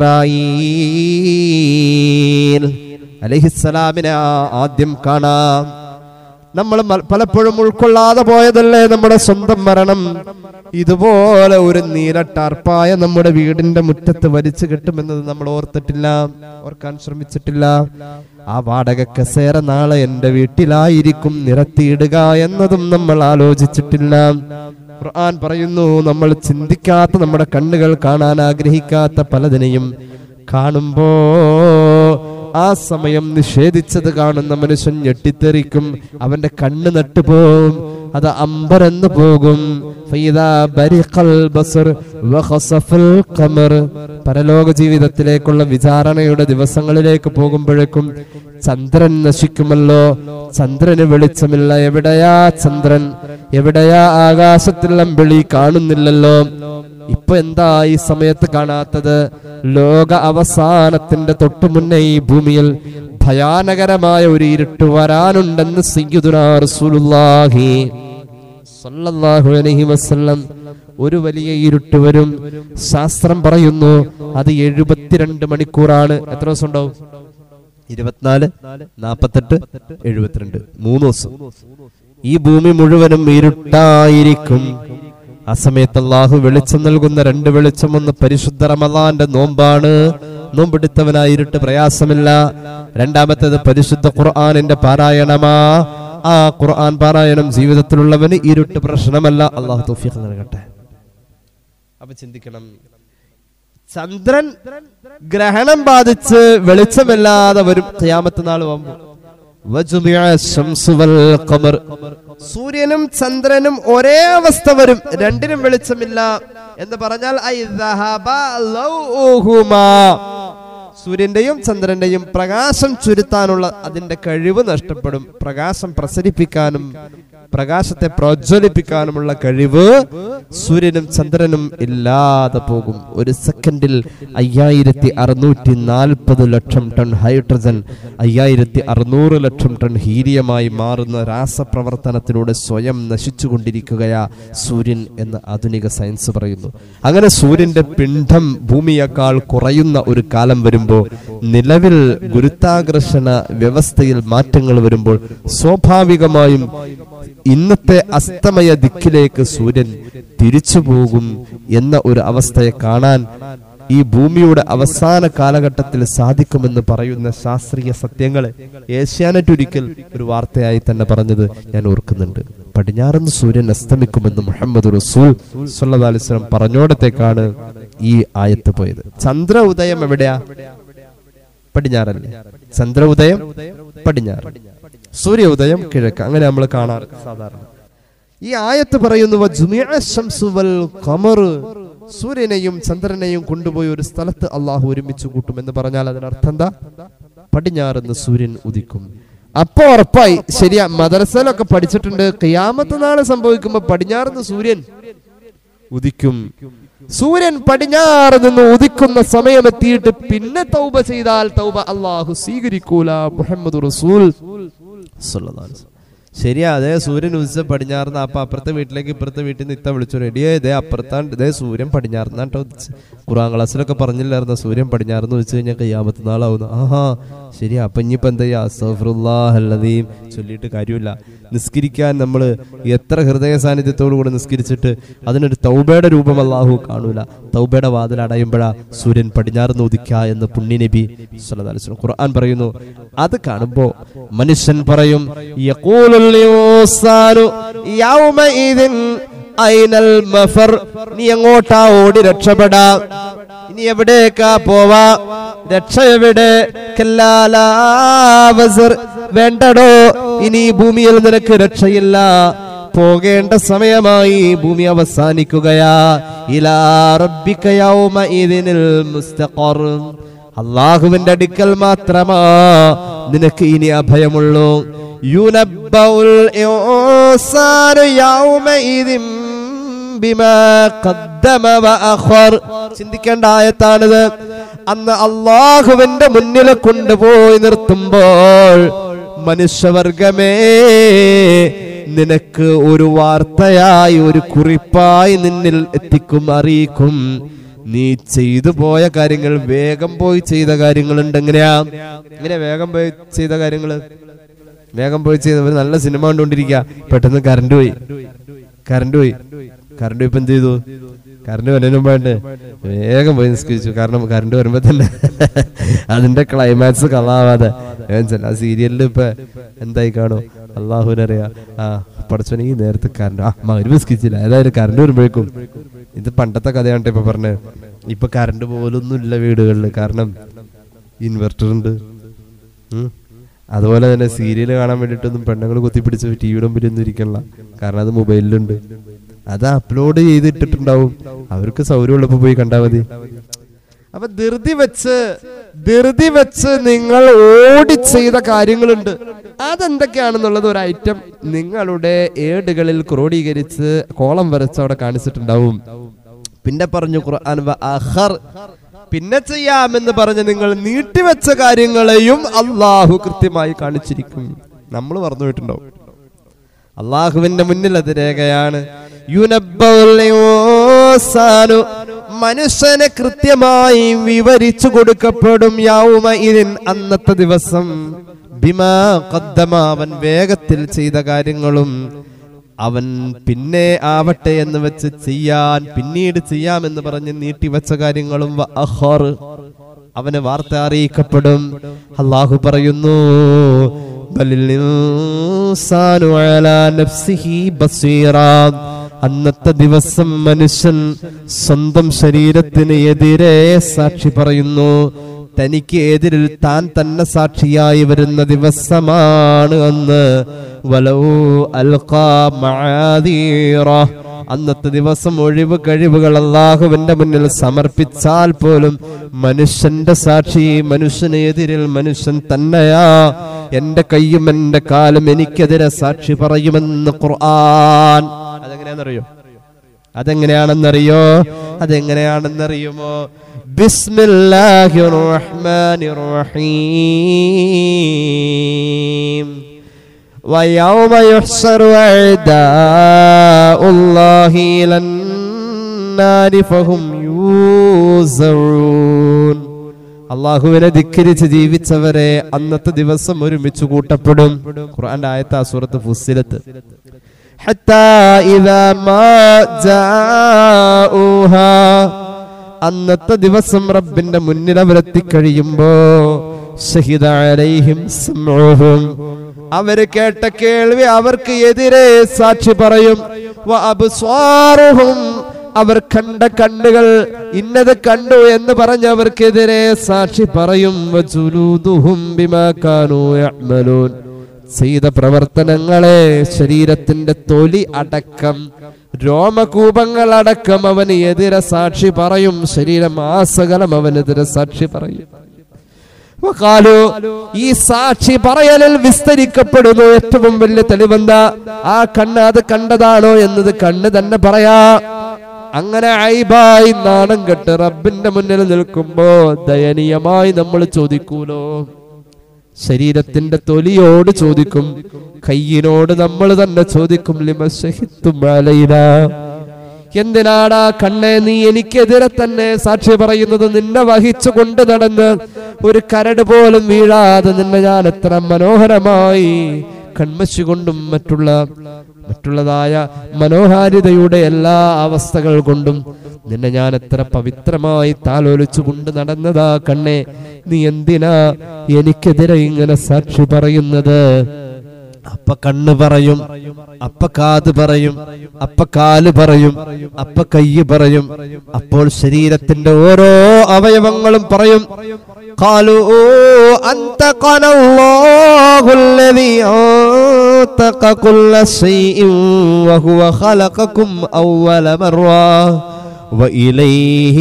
ഇസ്രായീൽ അലൈഹിസ്സലാമിനെ ആ- ആദ്യം കാണാം നമ്മൾ മ- പലപ്പോഴും ഉൾക്കൊള്ളാതെ പോയതല്ലേ നമ്മുടെ സ്വന്തം മരണം ഇതുപോലെ ഒരു നീലട്ടാർപ്പായ നമ്മുടെ വീടിന്റെ മുറ്റത്ത് വലിച്ചു കെട്ടുമെന്നത് നമ്മൾ ഓർത്തിട്ടില്ല ഓർക്കാൻ ശ്രമിച്ചിട്ടില്ല ആ വാടക കസേര നാളെ എന്റെ വീട്ടിലായിരിക്കും നിരത്തിയിടുക എന്നതും നമ്മൾ ആലോചിച്ചിട്ടില്ല ഖുർആൻ പറയുന്നു നമ്മൾ ചിന്തിക്കാത്ത നമ്മുടെ കണ്ണുകൾ കാണാൻ ആഗ്രഹിക്കാത്ത പലതിനെയും കാണുമ്പോ ആ സമയം നിഷേധിച്ചത് കാണുന്ന മനുഷ്യൻ ഞെട്ടിത്തെറിക്കും അവന്റെ കണ്ണ് നട്ടുപോകും അത് അമ്പരന്ന് പോകും ഫൈദാ ബരിഖൽ ബസർ വഖസഫൽ ഖമർ പരലോക ജീവിതത്തിലേക്കുള്ള വിചാരണയുടെ ദിവസങ്ങളിലേക്ക് പോകുമ്പോഴേക്കും ചന്ദ്രൻ നശിക്കുമല്ലോ ചന്ദ്രന് വെളിച്ചമില്ല എവിടെയാ ചന്ദ്രൻ എവിടെയാ ആകാശത്തിൽ അമ്പിളി കാണുന്നില്ലല്ലോ ഇപ്പൊ എന്താ ഈ സമയത്ത് കാണാത്തത് ലോക അവസാനത്തിന്റെ തൊട്ടു മുന്നേ ഈ ഭൂമിയിൽ ഭയാനകരമായ ഒരു ഇരുട്ട് വരാനുണ്ടെന്ന് സയ്യിദുനാ റസൂലുള്ളാഹി സല്ലല്ലാഹു അലൈഹി വസല്ലം ഒരു വലിയ ഇരുട്ട് വരും ശാസ്ത്രം പറയുന്നു അത് എഴുപത്തിരണ്ട് മണിക്കൂറാണ് എത്ര ദിവസം ഉണ്ടാവും ഇരുപത്തിനാല് നാപ്പത്തെട്ട് എഴുപത്തിരണ്ട് മൂന്ന് ദിവസം ഈ ഭൂമി മുഴുവനും ഇരുട്ടായിരിക്കും ആ സമയത്ത് അള്ളാഹു വെളിച്ചം നൽകുന്ന രണ്ട് വെളിച്ചം ഒന്ന് പരിശുദ്ധ റമദാന്റെ നോമ്പാണ് നോമ്പെടുത്തവനായി ഇരുട്ട് പ്രയാസമില്ല രണ്ടാമത്തേത് പരിശുദ്ധ ഖുർആാനിന്റെ പാരായണമാ ആ ഖുർആൻ പാരായണം ജീവിതത്തിലുള്ളവന് ഇരുട്ട് പ്രശ്നമല്ല അള്ളാഹു തൗഫീഖ് നൽകട്ടെ അപ്പൊ ചിന്തിക്കണം ചന്ദ്രൻ ഗ്രഹണം ബാധിച്ച് വെളിച്ചമില്ലാതെ വരും ഖിയാമത്ത് നാൾ ഖമർ സൂര്യനും ചന്ദ്രനും ഒരേ അവസ്ഥ വരും രണ്ടിനും വെളിച്ചമില്ല എന്ന് പറഞ്ഞാൽ ഐ ദഹബ ലൗഹുമാ. സൂര്യന്റെയും ചന്ദ്രന്റെയും പ്രകാശം ചുരുത്താനുള്ള അതിന്റെ കഴിവ് നഷ്ടപ്പെടും പ്രകാശം പ്രസരിപ്പിക്കാനും പ്രകാശത്തെ പ്രോജ്വലിപ്പിക്കാനുമുള്ള കഴിവ് സൂര്യനും ചന്ദ്രനും ഇല്ലാതെ പോകും ഒരു സെക്കൻഡിൽ അയ്യായിരത്തി അറുന്നൂറ്റി നാൽപ്പത് ലക്ഷം ടൺ ഹൈഡ്രജൻ അയ്യായിരത്തി അറുന്നൂറ് ലക്ഷം ടൺ ഹീലിയമായി മാറുന്ന രാസപ്രവർത്തനത്തിലൂടെ സ്വയം നശിച്ചുകൊണ്ടിരിക്കുകയാ സൂര്യൻ എന്ന് ആധുനിക സയൻസ് പറയുന്നു അങ്ങനെ സൂര്യന്റെ പിണ്ഡം ഭൂമിയേക്കാൾ കുറയുന്ന ഒരു കാലം വരുമ്പോൾ നിലവിൽ ഗുരുത്വാകർഷണ വ്യവസ്ഥയിൽ മാറ്റങ്ങൾ വരുമ്പോൾ സ്വാഭാവികമായും ഇന്നത്തെ അസ്തമയ ദിക്കിലേക്ക് സൂര്യൻ തിരിച്ചു പോകും എന്ന ഒരു അവസ്ഥയെ കാണാൻ ഈ ഭൂമിയുടെ അവസാന കാലഘട്ടത്തിൽ സാധിക്കുമെന്ന് പറയുന്ന ശാസ്ത്രീയ സത്യങ്ങളെ ഏഷ്യാനെറ്റ് ഒരിക്കൽ ഒരു വാർത്തയായി തന്നെ പറഞ്ഞത് ഞാൻ ഓർക്കുന്നുണ്ട് പടിഞ്ഞാറന്ന് സൂര്യൻ അസ്തമിക്കുമെന്ന് മുഹമ്മദ് റസൂൽ സല്ലല്ലാഹു അലൈഹി വസല്ലം പറഞ്ഞോടത്തേക്കാണ് ഈ ആയത്ത് പോയത് ചന്ദ്ര ഉദയം എവിടെയാ പടിഞ്ഞാറല്ലേ ചന്ദ്ര ഉദയം പടിഞ്ഞാറ് സൂര്യ ഉദയം കിഴക്ക് അങ്ങനെ നമ്മൾ കാണാറ് സാധാരണ ഈ ആയത്ത് പറയുന്നു വജുമിഅ ശംസു വൽ ഖമറ്. സൂര്യനെയും ചന്ദ്രനെയും കൊണ്ടുപോയി ഒരു സ്ഥലത്ത് അള്ളാഹു ഒരുമിച്ച് കൂട്ടും എന്ന് പറഞ്ഞാൽ അതിനർത്ഥം എന്താ പടിഞ്ഞാറുന്ന് സൂര്യൻ ഉദിക്കും അപ്പൊ ഉറപ്പായി ശരിയാ മദ്രസയിലൊക്കെ പഠിച്ചിട്ടുണ്ട് ഖിയാമത്ത് നാളെ സംഭവിക്കുമ്പോ പടിഞ്ഞാറുന്ന് സൂര്യൻ ഉദിക്കും സൂര്യൻ പടിഞ്ഞാറ് നിന്ന് ഉദിക്കുന്ന സമയമെത്തിയിട്ട് പിന്നെ തൗബ ചെയ്താൽ തൗബ അള്ളാഹു സ്വീകരിക്കൂല മുഹമ്മദ് റസൂൽ സ്വല്ലല്ലാഹു അലൈഹി വസല്ലം. ശരിയാ അതേ സൂര്യൻ ഉദിച്ച പടിഞ്ഞാറുന്ന അപ്പൊ അപ്പുറത്തെ വീട്ടിലേക്ക് ഇപ്പുറത്തെ വീട്ടിൽ നിന്ന് ഇത്ത വിളിച്ചു റെഡിയേ ഇതേ അപ്പുറത്താണ് ഇതേ സൂര്യൻ പടിഞ്ഞാറുന്നാട്ടോ ഉദിച്ച് ഖുറാൻ ക്ലാസ്സിലൊക്കെ പറഞ്ഞില്ലായിരുന്നു സൂര്യൻ പടിഞ്ഞാറുന്ന് വെച്ച് കഴിഞ്ഞാൽ കയ്യാമത്ത് നാളാവുന്നു ആഹാ ശരിയാ അപ്പൊ ഇനിയിപ്പോ എന്താ ചെയ്യാ അസ്തഗ്ഫിറുല്ലാഹല്ലദീം ചൊല്ലിയിട്ട് കാര്യമില്ല നിസ്കരിക്കാൻ നമ്മൾ എത്ര ഹൃദയ സാന്നിധ്യത്തോടു കൂടെ നിസ്കരിച്ചിട്ട് അതിനൊരു തൗബയുടെ രൂപം അല്ലാഹു കാണൂല തൗബയുടെ വാതിൽ അടയുമ്പോഴാ സൂര്യൻ പടിഞ്ഞാറ് ഉദിക്ക എന്ന് പുണ്യനബി സല്ലല്ലാഹു അലൈഹി വസല്ലം ഖുർആൻ പറയുന്നു അത് കാണുമ്പോ മനുഷ്യൻ പറയും യഖൂലുൽ ഇൻസാനു യൗമഇദിൻ ഐനൽ മഫർ നീ എങ്ങോട്ടാ ഓടി രക്ഷപ്പെടാ ഇനി എവിടേക്കാ പോവാ രക്ഷ എവിടെ കല്ലാലാ വസർ. വേണ്ടടോ ഇനി ഈ ഭൂമിയിൽ നിനക്ക് രക്ഷയില്ല പോകേണ്ട സമയമായി ഭൂമി അവസാനിക്കുകയാ ഇലാ റബ്ബിക യൗമഇദിനിൽ മുസ്തഖർ അള്ളാഹുവിന്റെ അടുക്കൽ മാത്രമാ നിനക്ക് ഇനി അഭയമുള്ളൂ യുനബ്ബഉൽ ഇൻസാനു യൗമഇദിൻ ബിമാ ഖദ്ദമ വഅഖർ ചിന്തിക്കേണ്ട ആയത്താണിത് അന്ന് അള്ളാഹുവിന്റെ മുന്നിൽ കൊണ്ടുപോയി നിർത്തുമ്പോൾ മനുഷ്യവർഗമേ നിനക്ക് ഒരു വാർത്തയായി ഒരു കുറിപ്പായി നിന്നിൽ എത്തിക്കും അറിയിക്കും നീ ചെയ്തു പോയ കാര്യങ്ങൾ വേഗം പോയി ചെയ്ത കാര്യങ്ങളുണ്ട് എങ്ങനെയാ എങ്ങനെയാ വേഗം പോയി ചെയ്ത കാര്യങ്ങള് വേഗം പോയി ചെയ്ത ഒരു നല്ല സിനിമ കണ്ടുകൊണ്ടിരിക്കുക പെട്ടെന്ന് കറണ്ട് പോയി കറണ്ട് പോയി കറണ്ട് ഇപ്പൊ എന്ത് ചെയ്തു കറണ്ട് വരുന്നതിന് മുമ്പായിട്ട് വേഗം പോയി നിസ്കരിച്ചു കാരണം കറണ്ട് വരുമ്പോ തന്നെ അതിന്റെ ക്ലൈമാക്സ് കളാവാതെ ഞാൻ ചെല്ല ആ സീരിയലിൽ ഇപ്പൊ എന്തായി കാണും അള്ളാഹുനറിയാ ആ പഠിച്ചോനെ ഈ നേരത്തെ കറണ്ട് ആ മകര് നിസ്കരിച്ചില്ല ഏതായാലും കറണ്ട് വരുമ്പോഴേക്കും ഇത് പണ്ടത്തെ കഥയാണ് ഇപ്പൊ പറഞ്ഞത് ഇപ്പൊ കറണ്ട് പോലൊന്നും ഇല്ല വീടുകളിൽ കാരണം ഇൻവെർട്ടർ ഉണ്ട് ഉം. അതുപോലെ തന്നെ സീരിയൽ കാണാൻ വേണ്ടിയിട്ടൊന്നും പെണ്ണുങ്ങൾ കുത്തിപ്പിടിച്ച് ടി വിയുടെ മുമ്പിൽ ഒന്നും ഇരിക്കണില്ല കാരണം അത് മൊബൈലിലുണ്ട് അത് അപ്ലോഡ് ചെയ്തിട്ടിട്ടുണ്ടാവും അവർക്ക് സൗകര്യമുള്ളപ്പോ പോയി കണ്ടാ മതി അപ്പൊ ധൃതി വെച്ച്
ധൃതി വെച്ച് നിങ്ങൾ ഓടി ചെയ്ത കാര്യങ്ങളുണ്ട് അതെന്തൊക്കെയാണെന്നുള്ളത് ഒരു ഐറ്റം നിങ്ങളുടെ ഏടുകളിൽ ക്രോഡീകരിച്ച് കോളം വരച്ച് അവിടെ കാണിച്ചിട്ടുണ്ടാവും പിന്നെ പറഞ്ഞു ഖുർആൻ വ അഖർ പിന്നെ ചെയ്യാമെന്ന് പറഞ്ഞ് നിങ്ങൾ നീട്ടിവെച്ച കാര്യങ്ങളെയും അള്ളാഹു കൃത്യമായി കാണിച്ചിരിക്കും നമ്മൾ പറഞ്ഞു പോയിട്ടുണ്ടാവും അള്ളാഹുവിന്റെ മുന്നിൽ അത് രേഖയാണ് യുനബ്ബഉൽ ഇൻസാനു മനുഷ്യനെ കൃത്യമായി വിവരിച്ചു കൊടുക്കപ്പെടും യൗമ ഇതിൻ അന്നത്തെ ദിവസം ബിമാ ഖദ്ദമ അവൻ വേഗത്തിൽ ചെയ്ത കാര്യങ്ങളും അവൻ പിന്നെ ആവട്ടെ എന്ന് വെച്ച് ചെയ്യാൻ പിന്നീട് ചെയ്യാമെന്ന് പറഞ്ഞ് നീട്ടിവെച്ച കാര്യങ്ങളും വ അഖർ അവന് വാർത്ത അറിയിക്കപ്പെടും അള്ളാഹു പറയുന്നു ബലിൽ ഇൻസാനു അലാ നഫ്സിഹി ബസീറാ. അന്നത്തെ ദിവസം മനുഷ്യൻ സ്വന്തം ശരീരത്തിന് എതിരെ സാക്ഷി പറയുന്നു തനിക്ക് എതിരിൽ താൻ തന്നെ സാക്ഷിയായി വരുന്ന ദിവസമാണ് അന്ന് വലൗ അൽഖാ മആദീറ അന്നത്തെ ദിവസം ഒഴിവ് കഴിവുകൾ അള്ളാഹുവിന്റെ മുന്നിൽ സമർപ്പിച്ചാൽ പോലും മനുഷ്യന്റെ സാക്ഷി മനുഷ്യന് എതിരിൽ മനുഷ്യൻ തന്നെയാ എന്റെ കൈയും എന്റെ കാലും എനിക്കെതിരെ സാക്ഷി പറയുമെന്ന് ഖുർആൻ അതെങ്ങനെയാണെന്നറിയോ അതെങ്ങനെയാണെന്നറിയോ അതെങ്ങനെയാണെന്നറിയുമോ ബിസ്മില്ലാഹിർ റഹ്മാനിർ റഹീം ويوم يحشر أعداء الله إلى النار فهم يوزعون അള്ളാഹുവിനെ ധിക്കരിച്ച് ജീവിച്ചവരെ അന്നത്തെ ദിവസം ഒരുമിച്ച് കൂട്ടപ്പെടും ഖുർആന്റെ ആയത്ത സൂറത്ത് ഫുസ്സിലത്ത് حتى إذا ما جاءوها അന്നത്തെ ദിവസം റബ്ബിന്റെ മുന്നിൽ അവരെത്തിക്കഴിയുമ്പോ ഷഹിദ അലൈഹിം സമൂഹം അവര് കേട്ട കേൾവി അവർക്ക് എതിരെ സാക്ഷി പറയും വ അബ്സ്വാറുഹും അവർ കണ്ട കണ്ണുകൾ ഇന്നത് കണ്ടു എന്ന് പറഞ്ഞ് അവർക്കെതിരെ സാക്ഷി പറയും വജുലൂദുഹും ബിമാ കാനൂ യഅ്മലൂൻ ചെയ്ത പ്രവർത്തനങ്ങളെ ശരീരത്തിന്റെ തൊലി അടക്കം രോമകൂപങ്ങൾ അടക്കം അവന് എതിരെ സാക്ഷി പറയും ശരീരം ആസകലം അവനെതിരെ സാക്ഷി പറയും വഖാലു, ഈ സാക്ഷി പറയലിൽ വിസ്തരിക്കപ്പെടുന്നു ഏറ്റവും വലിയ തെളിവെന്താ ആ കണ്ണ് അത് കണ്ടതാണോ എന്നത് കണ്ണ് തന്നെ പറയാ അങ്ങനെ ഐബായി നാണം കെട്ട് റബ്ബിന്റെ മുന്നിൽ നിൽക്കുമ്പോ ദയനീയമായി നമ്മൾ ചോദിക്കൂലോ ശരീരത്തിന്റെ തൊലിയോട് ചോദിക്കും കയ്യിനോട് നമ്മൾ തന്നെ ചോദിക്കും ലിമശഹിത്തും അലൈന എന്തിനാടാ കണ്ണെ നീ എനിക്കെതിരെ തന്നെ സാക്ഷി പറയുന്നത് നിന്നെ വഹിച്ചു കൊണ്ട് നടന്ന് ഒരു കരട് പോലും വീഴാതെ നിന്നെ ഞാൻ എത്ര മനോഹരമായി കൺമശി കൊണ്ടും മറ്റുള്ള മറ്റുള്ളതായ മനോഹാരിതയുടെ എല്ലാ അവസ്ഥകൾ കൊണ്ടും നിന്നെ ഞാൻ എത്ര പവിത്രമായി താലോലിച്ചു കൊണ്ട് നടന്നതാ കണ്ണെ നീ എന്തിനാ എനിക്കെതിരെ ഇങ്ങനെ സാക്ഷി പറയുന്നത് അപ്പ കണ്ണ് പറയും അപ്പ കാത് പറയും അപ്പ കാല് പറയും അപ്പ കയ്യ് പറയും അപ്പോൾ ശരീരത്തിന്റെ ഓരോ അവയവങ്ങളും പറയും കാലു أنتقنا الله الذي أنتق كل شيء وهو خلقكم أول مرة وإليه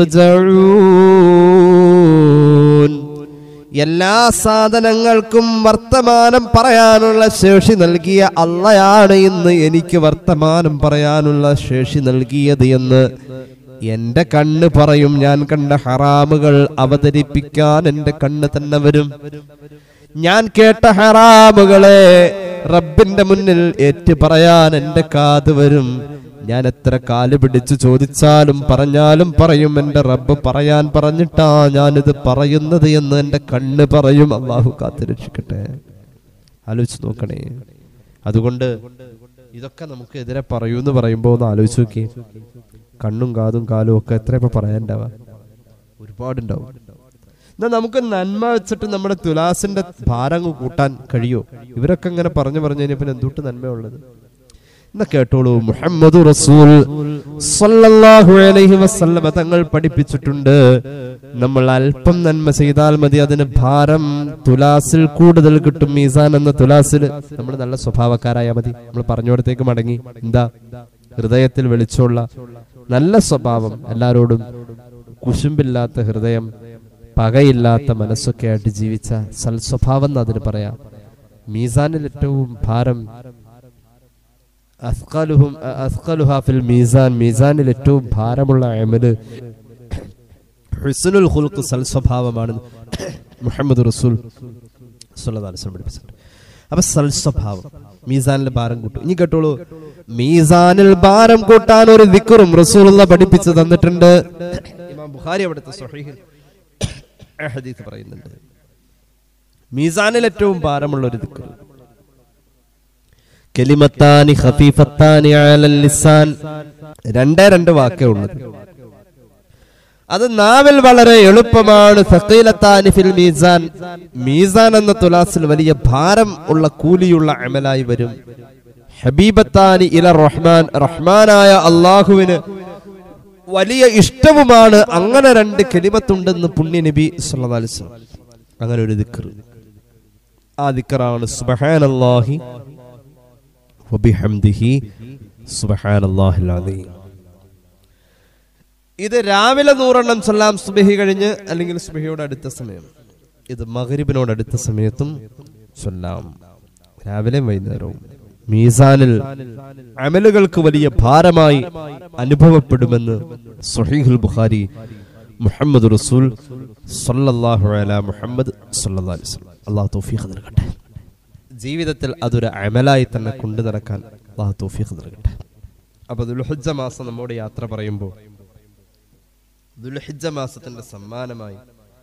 ترجعون എല്ലാ സാധനങ്ങൾക്കും വർത്തമാനം പറയാനുള്ള ശേഷി നൽകിയ അള്ളയാണ് ഇന്ന് എനിക്ക് വർത്തമാനം പറയാനുള്ള ശേഷി നൽകിയത് എന്ന് എന്റെ കണ്ണ് പറയും ഞാൻ കണ്ട ഹറാമുകൾ അവതരിപ്പിക്കാൻ എന്റെ കണ്ണ് തന്നെ വരും ഞാൻ കേട്ട ഹറാമുകളെ റബ്ബിന്റെ മുന്നിൽ ഏറ്റു പറയാൻ എന്റെ കാത് വരും ഞാൻ എത്ര കാല് പിടിച്ചു ചോദിച്ചാലും പറഞ്ഞാലും പറയും എന്റെ റബ്ബ് പറയാൻ പറഞ്ഞിട്ടാ ഞാനിത് പറയുന്നത് എന്ന് എന്റെ കണ്ണ് പറയും അള്ളാഹു കാത്തു രക്ഷിക്കട്ടെ ആലോചിച്ച് നോക്കണേ അതുകൊണ്ട് ഇതൊക്കെ നമുക്ക് എതിരെ പറയൂ എന്ന് പറയുമ്പോ ഒന്ന് ആലോചിച്ച് നോക്കി കണ്ണും കാതും കാലും ഒക്കെ എത്ര ഇപ്പൊ പറയാനുണ്ടാവുക ഒരുപാടുണ്ടാവും എന്നാ നമുക്ക് നന്മ വെച്ചിട്ട് നമ്മുടെ തുലാസിന്റെ ഭാരം അങ്ങ് കൂട്ടാൻ കഴിയോ ഇവരൊക്കെ ഇങ്ങനെ പറഞ്ഞു പറഞ്ഞു കഴിഞ്ഞാൽ പിന്നെ എന്തുട്ട് നന്മയുള്ളത് എന്നാ കേട്ടോളൂ മുഹമ്മദ് റസൂൽ സല്ലല്ലാഹു അലൈഹി വസല്ലമ തങ്ങൾ പഠിപ്പിച്ചിട്ടുണ്ട് നമ്മൾ അല്പം നന്മ ചെയ്താൽ മതി അതിന് ഭാരം തുലാസിൽ കൂടുതൽ കിട്ടും മീസാൻ എന്ന തുലാസിൽ നമ്മൾ നല്ല സ്വഭാവക്കാരായാൽ മതി നമ്മൾ പറഞ്ഞോടത്തേക്ക് മടങ്ങി എന്താ ഹൃദയത്തിൽ വെളിച്ചമുള്ള നല്ല സ്വഭാവം എല്ലാരോടും കുശുമ്പില്ലാത്ത ഹൃദയം പകയില്ലാത്ത മനസ്സൊക്കെ ആയിട്ട് ജീവിച്ച സൽസ്വഭാവം എന്ന് അതിന് പറയാം മീസാനിൽ ഏറ്റവും ഭാരം അസ്ഖലുഹും അസ്ഖലുഹാ ഫിൽ മീസാൻ മീസാനിൽ ഏറ്റവും ഭാരമുള്ള അമല് ഹുസ്നുൽ ഖുൽഖ് സൽസ്വഭാവമാണ് മുഹമ്മദ് റസൂൽ സ്വല്ലല്ലാഹു അലൈഹി വസല്ലം പഠിപ്പിച്ചിട്ടുണ്ട് അപ്പൊ സൽസ്വഭാവം മീസാനിൽ ഭാരം കൂട്ടും ഇനി കേട്ടോളൂ മീസാനിൽ ഭാരം കൂട്ടാൻ ഒരു ദിക്കറും റസൂലുള്ള പഠിപ്പിച്ചു തന്നിട്ടുണ്ട് ഇമാം ബുഖാരി അവിടുത്തെ സ്വഹീഹിൽ ആ ഹദീസ് പറയുന്നുണ്ട് മീസാനിൽ ഏറ്റവും ഭാരമുള്ള ഒരു ദിക്കർ കെലിമത്താനി ഖഫീഫത്താനി അലൽ ലിസാൻ രണ്ടേ രണ്ട് വാക്കേ ഉള്ളത് അത് നാവിൽ വളരെ എളുപ്പമാണ് സഖീലത്താനി ഫിൽ മീസാൻ മീസാൻ എന്ന തുലാസിൽ വലിയ ഭാരം ഉള്ള കൂലിയുള്ള അമലായി വരും ഹബീബത്താനി ഇല റഹ്മാൻ റഹ്മാനായ അള്ളാഹുവിന് വലിയ ഇഷ്ടവുമാണ് അങ്ങനെ രണ്ട് കെലിമത്തുണ്ടെന്ന് പുണ്യ നബി സല്ലല്ലാഹു അലൈഹി വസല്ലം അങ്ങനെ ഒരു ദിക്ർ ആ ദിക്റാണ് സുബ്ഹാനല്ലാഹി വബിഹംദിഹി സുബ്ഹാനല്ലാഹിൽ അലീം ഇത് രാവിലെ നൂറെണ്ണം ചൊല്ലാം സുബഹി കഴിഞ്ഞ് അല്ലെങ്കിൽ സുബഹിയോട് അടുത്ത സമയം ഇത് മഗ്രിബിനോട് അടുത്ത സമയത്തും ചൊല്ലാം രാവിലെയും വൈകുന്നേരവും മീസാനിൽ അമലുകൾക്ക് വലിയ ഭാരമായി അനുഭവപ്പെടുമെന്ന് സുഹീഹുൽ ബുഖാരി മുഹമ്മദ് റസൂൽ സല്ലല്ലാഹു അലാ മുഹമ്മദ് സല്ലല്ലാഹു അലൈഹി വസല്ലം അല്ലാഹു തൗഫീഖ് നൽകട്ടെ ജീവിതത്തിൽ അതൊരു അമലായി തന്നെ കൊണ്ടു നടക്കാൻ അള്ളാഹു തൗഫീഖ് നൽകട്ടെ അപ്പൊ ദുൽഹജ്ജ മാസം നമ്മോട് യാത്ര പറയുമ്പോൾ ദുൽഹിജ്ജ മാസത്തിന്റെ സമ്മാനമായി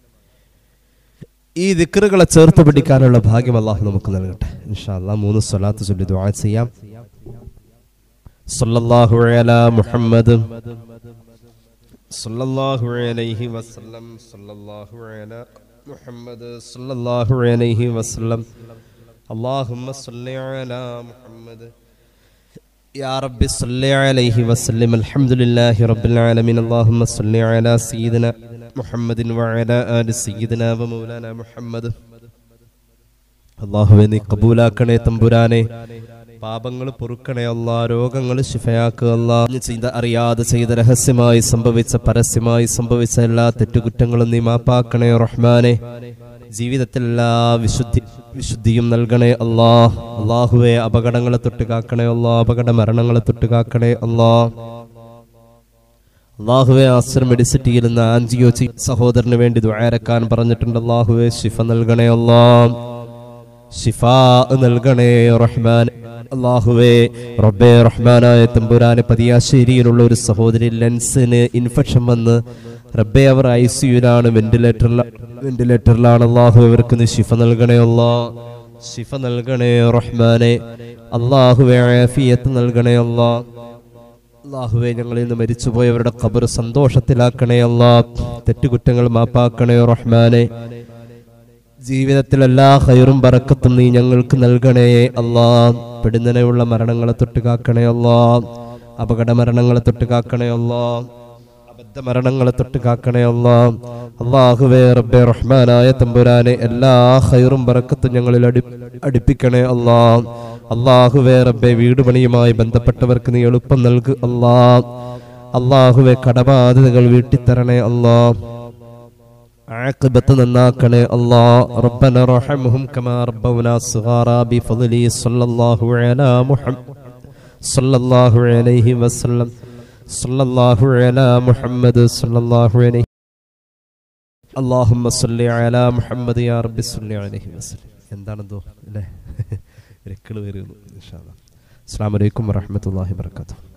ഈ ദിക്റുകളെ ചേർത്ത് പിടിക്കാനുള്ള ഭാഗ്യം അള്ളാഹു നമുക്ക് നൽകട്ടെ ഇൻഷാ അല്ലാ മൂന്ന് സ്വലാത്ത് ചൊല്ലി ദുആ ചെയ്യാം സല്ലല്ലാഹു അലാ മുഹമ്മദ് സല്ലല്ലാഹു അലൈഹി വസല്ലം സല്ലല്ലാഹു അലാ മുഹമ്മദ് സല്ലല്ലാഹു അലൈഹി വസല്ലം اللهم صل على محمد يا رب صل عليه وسلم الحمد لله رب العالمين اللهم صل على سيدنا محمد وعلى آل سيدنا ومولانا محمد അള്ളാഹുവെ നീ കബൂലാക്കണേ തമ്പുരാനെ പാപങ്ങൾ പൊറുക്കണേ അല്ലാ രോഗങ്ങൾ ശിഫയാക്കുക അല്ലാ നീ ചെയ്ത അറിയാതെ ചെയ്ത രഹസ്യമായി സംഭവിച്ച പരസ്യമായി സംഭവിച്ച എല്ലാ തെറ്റുകുറ്റങ്ങളും നീ മാപ്പാക്കണേ റഹ്മാനെ ജീവിതത്തിൽ എല്ലാ വിശുദ്ധി വിശുദ്ധിയും നൽകണേ അല്ലാ അള്ളാഹുവെ അപകടങ്ങളെ തൊട്ട് കാക്കണേ അല്ലാ അപകട മരണങ്ങളെ തൊട്ട് കാക്കണേ അല്ലാ അള്ളാഹുവെ ആശ്രം മെഡിസിറ്റിയിൽ നിന്ന് ആൻജിയോ ചി- സഹോദരന് വേണ്ടി ദ്വാരക്കാൻ പറഞ്ഞിട്ടുണ്ട് അള്ളാഹുവെ ശിഫ നൽകണേ അല്ലാ ഷിഫ നൽകണേ റഹ്മാൻ അള്ളാഹുവേ റബ്ബേ റഹ്മാനായ തമ്പുരാനെ പതിയാശ്ശേരിയിലുള്ള ഒരു സഹോദരി ലെൻസിന് ഇൻഫെക്ഷൻ വന്ന് റബ്ബേ അവർ ഐ സിയുലാണ് വെന്റിലേറ്ററിൽ വെന്റിലേറ്ററിലാണ് അള്ളാഹു ഇവർക്ക് നീ ഷിഫ നൽകണേ അല്ലാ ഷിഫ നൽകണേ റഹ്മാനെ അള്ളാഹുവേ ആഫിയത്ത് നൽകണേ അല്ലാ അള്ളാഹുവെ ഞങ്ങളിൽ നിന്ന് മരിച്ചുപോയവരുടെ ഖബർ സന്തോഷത്തിലാക്കണേ അല്ലാ തെറ്റുകുറ്റങ്ങൾ മാപ്പാക്കണേ റഹ്മാനെ ജീവിതത്തിൽ എല്ലാ ഹൈറും ബറക്കത്തും നീ ഞങ്ങൾക്ക് നൽകണേ അല്ലാ പെടുന്നനെയുള്ള മരണങ്ങളെ തൊട്ട് കാക്കണേ അല്ലാ അപകട മരണങ്ങളെ തൊട്ട് കാക്കണേ അല്ലാ അബദ്ധ മരണങ്ങളെ തൊട്ട് കാക്കണേ അല്ലാ അള്ളാഹുവേ റബ്ബെ റഹ്മാനായ തമ്പുരാനെ എല്ലാ ഹൈറും ബറക്കത്തും ഞങ്ങളിൽ അടി അടുപ്പിക്കണേ അല്ലാ അള്ളാഹുവേ റബ്ബെ വീട് പണിയുമായി ബന്ധപ്പെട്ടവർക്ക് നീ എളുപ്പം നൽകു അല്ലാ അള്ളാഹുവെ കടബാധ്യതകൾ വീട്ടിത്തരണേ അല്ലാ عاقبة نناكنا الله ربنا رحمهم كما ربونا صغارا بفضله صلى الله على محمد صلى الله عليه وسلم صلى الله على محمد صلى الله عليه اللهم صل على محمد يا رب صل عليه وسلم എന്താണെന്തോ അല്ലേ രക്കള് വരുന്നു ഇൻഷാ അല്ലാ അസ്സലാമു അലൈക്കും വറഹ്മത്തുള്ളാഹി വബറകാതുഹു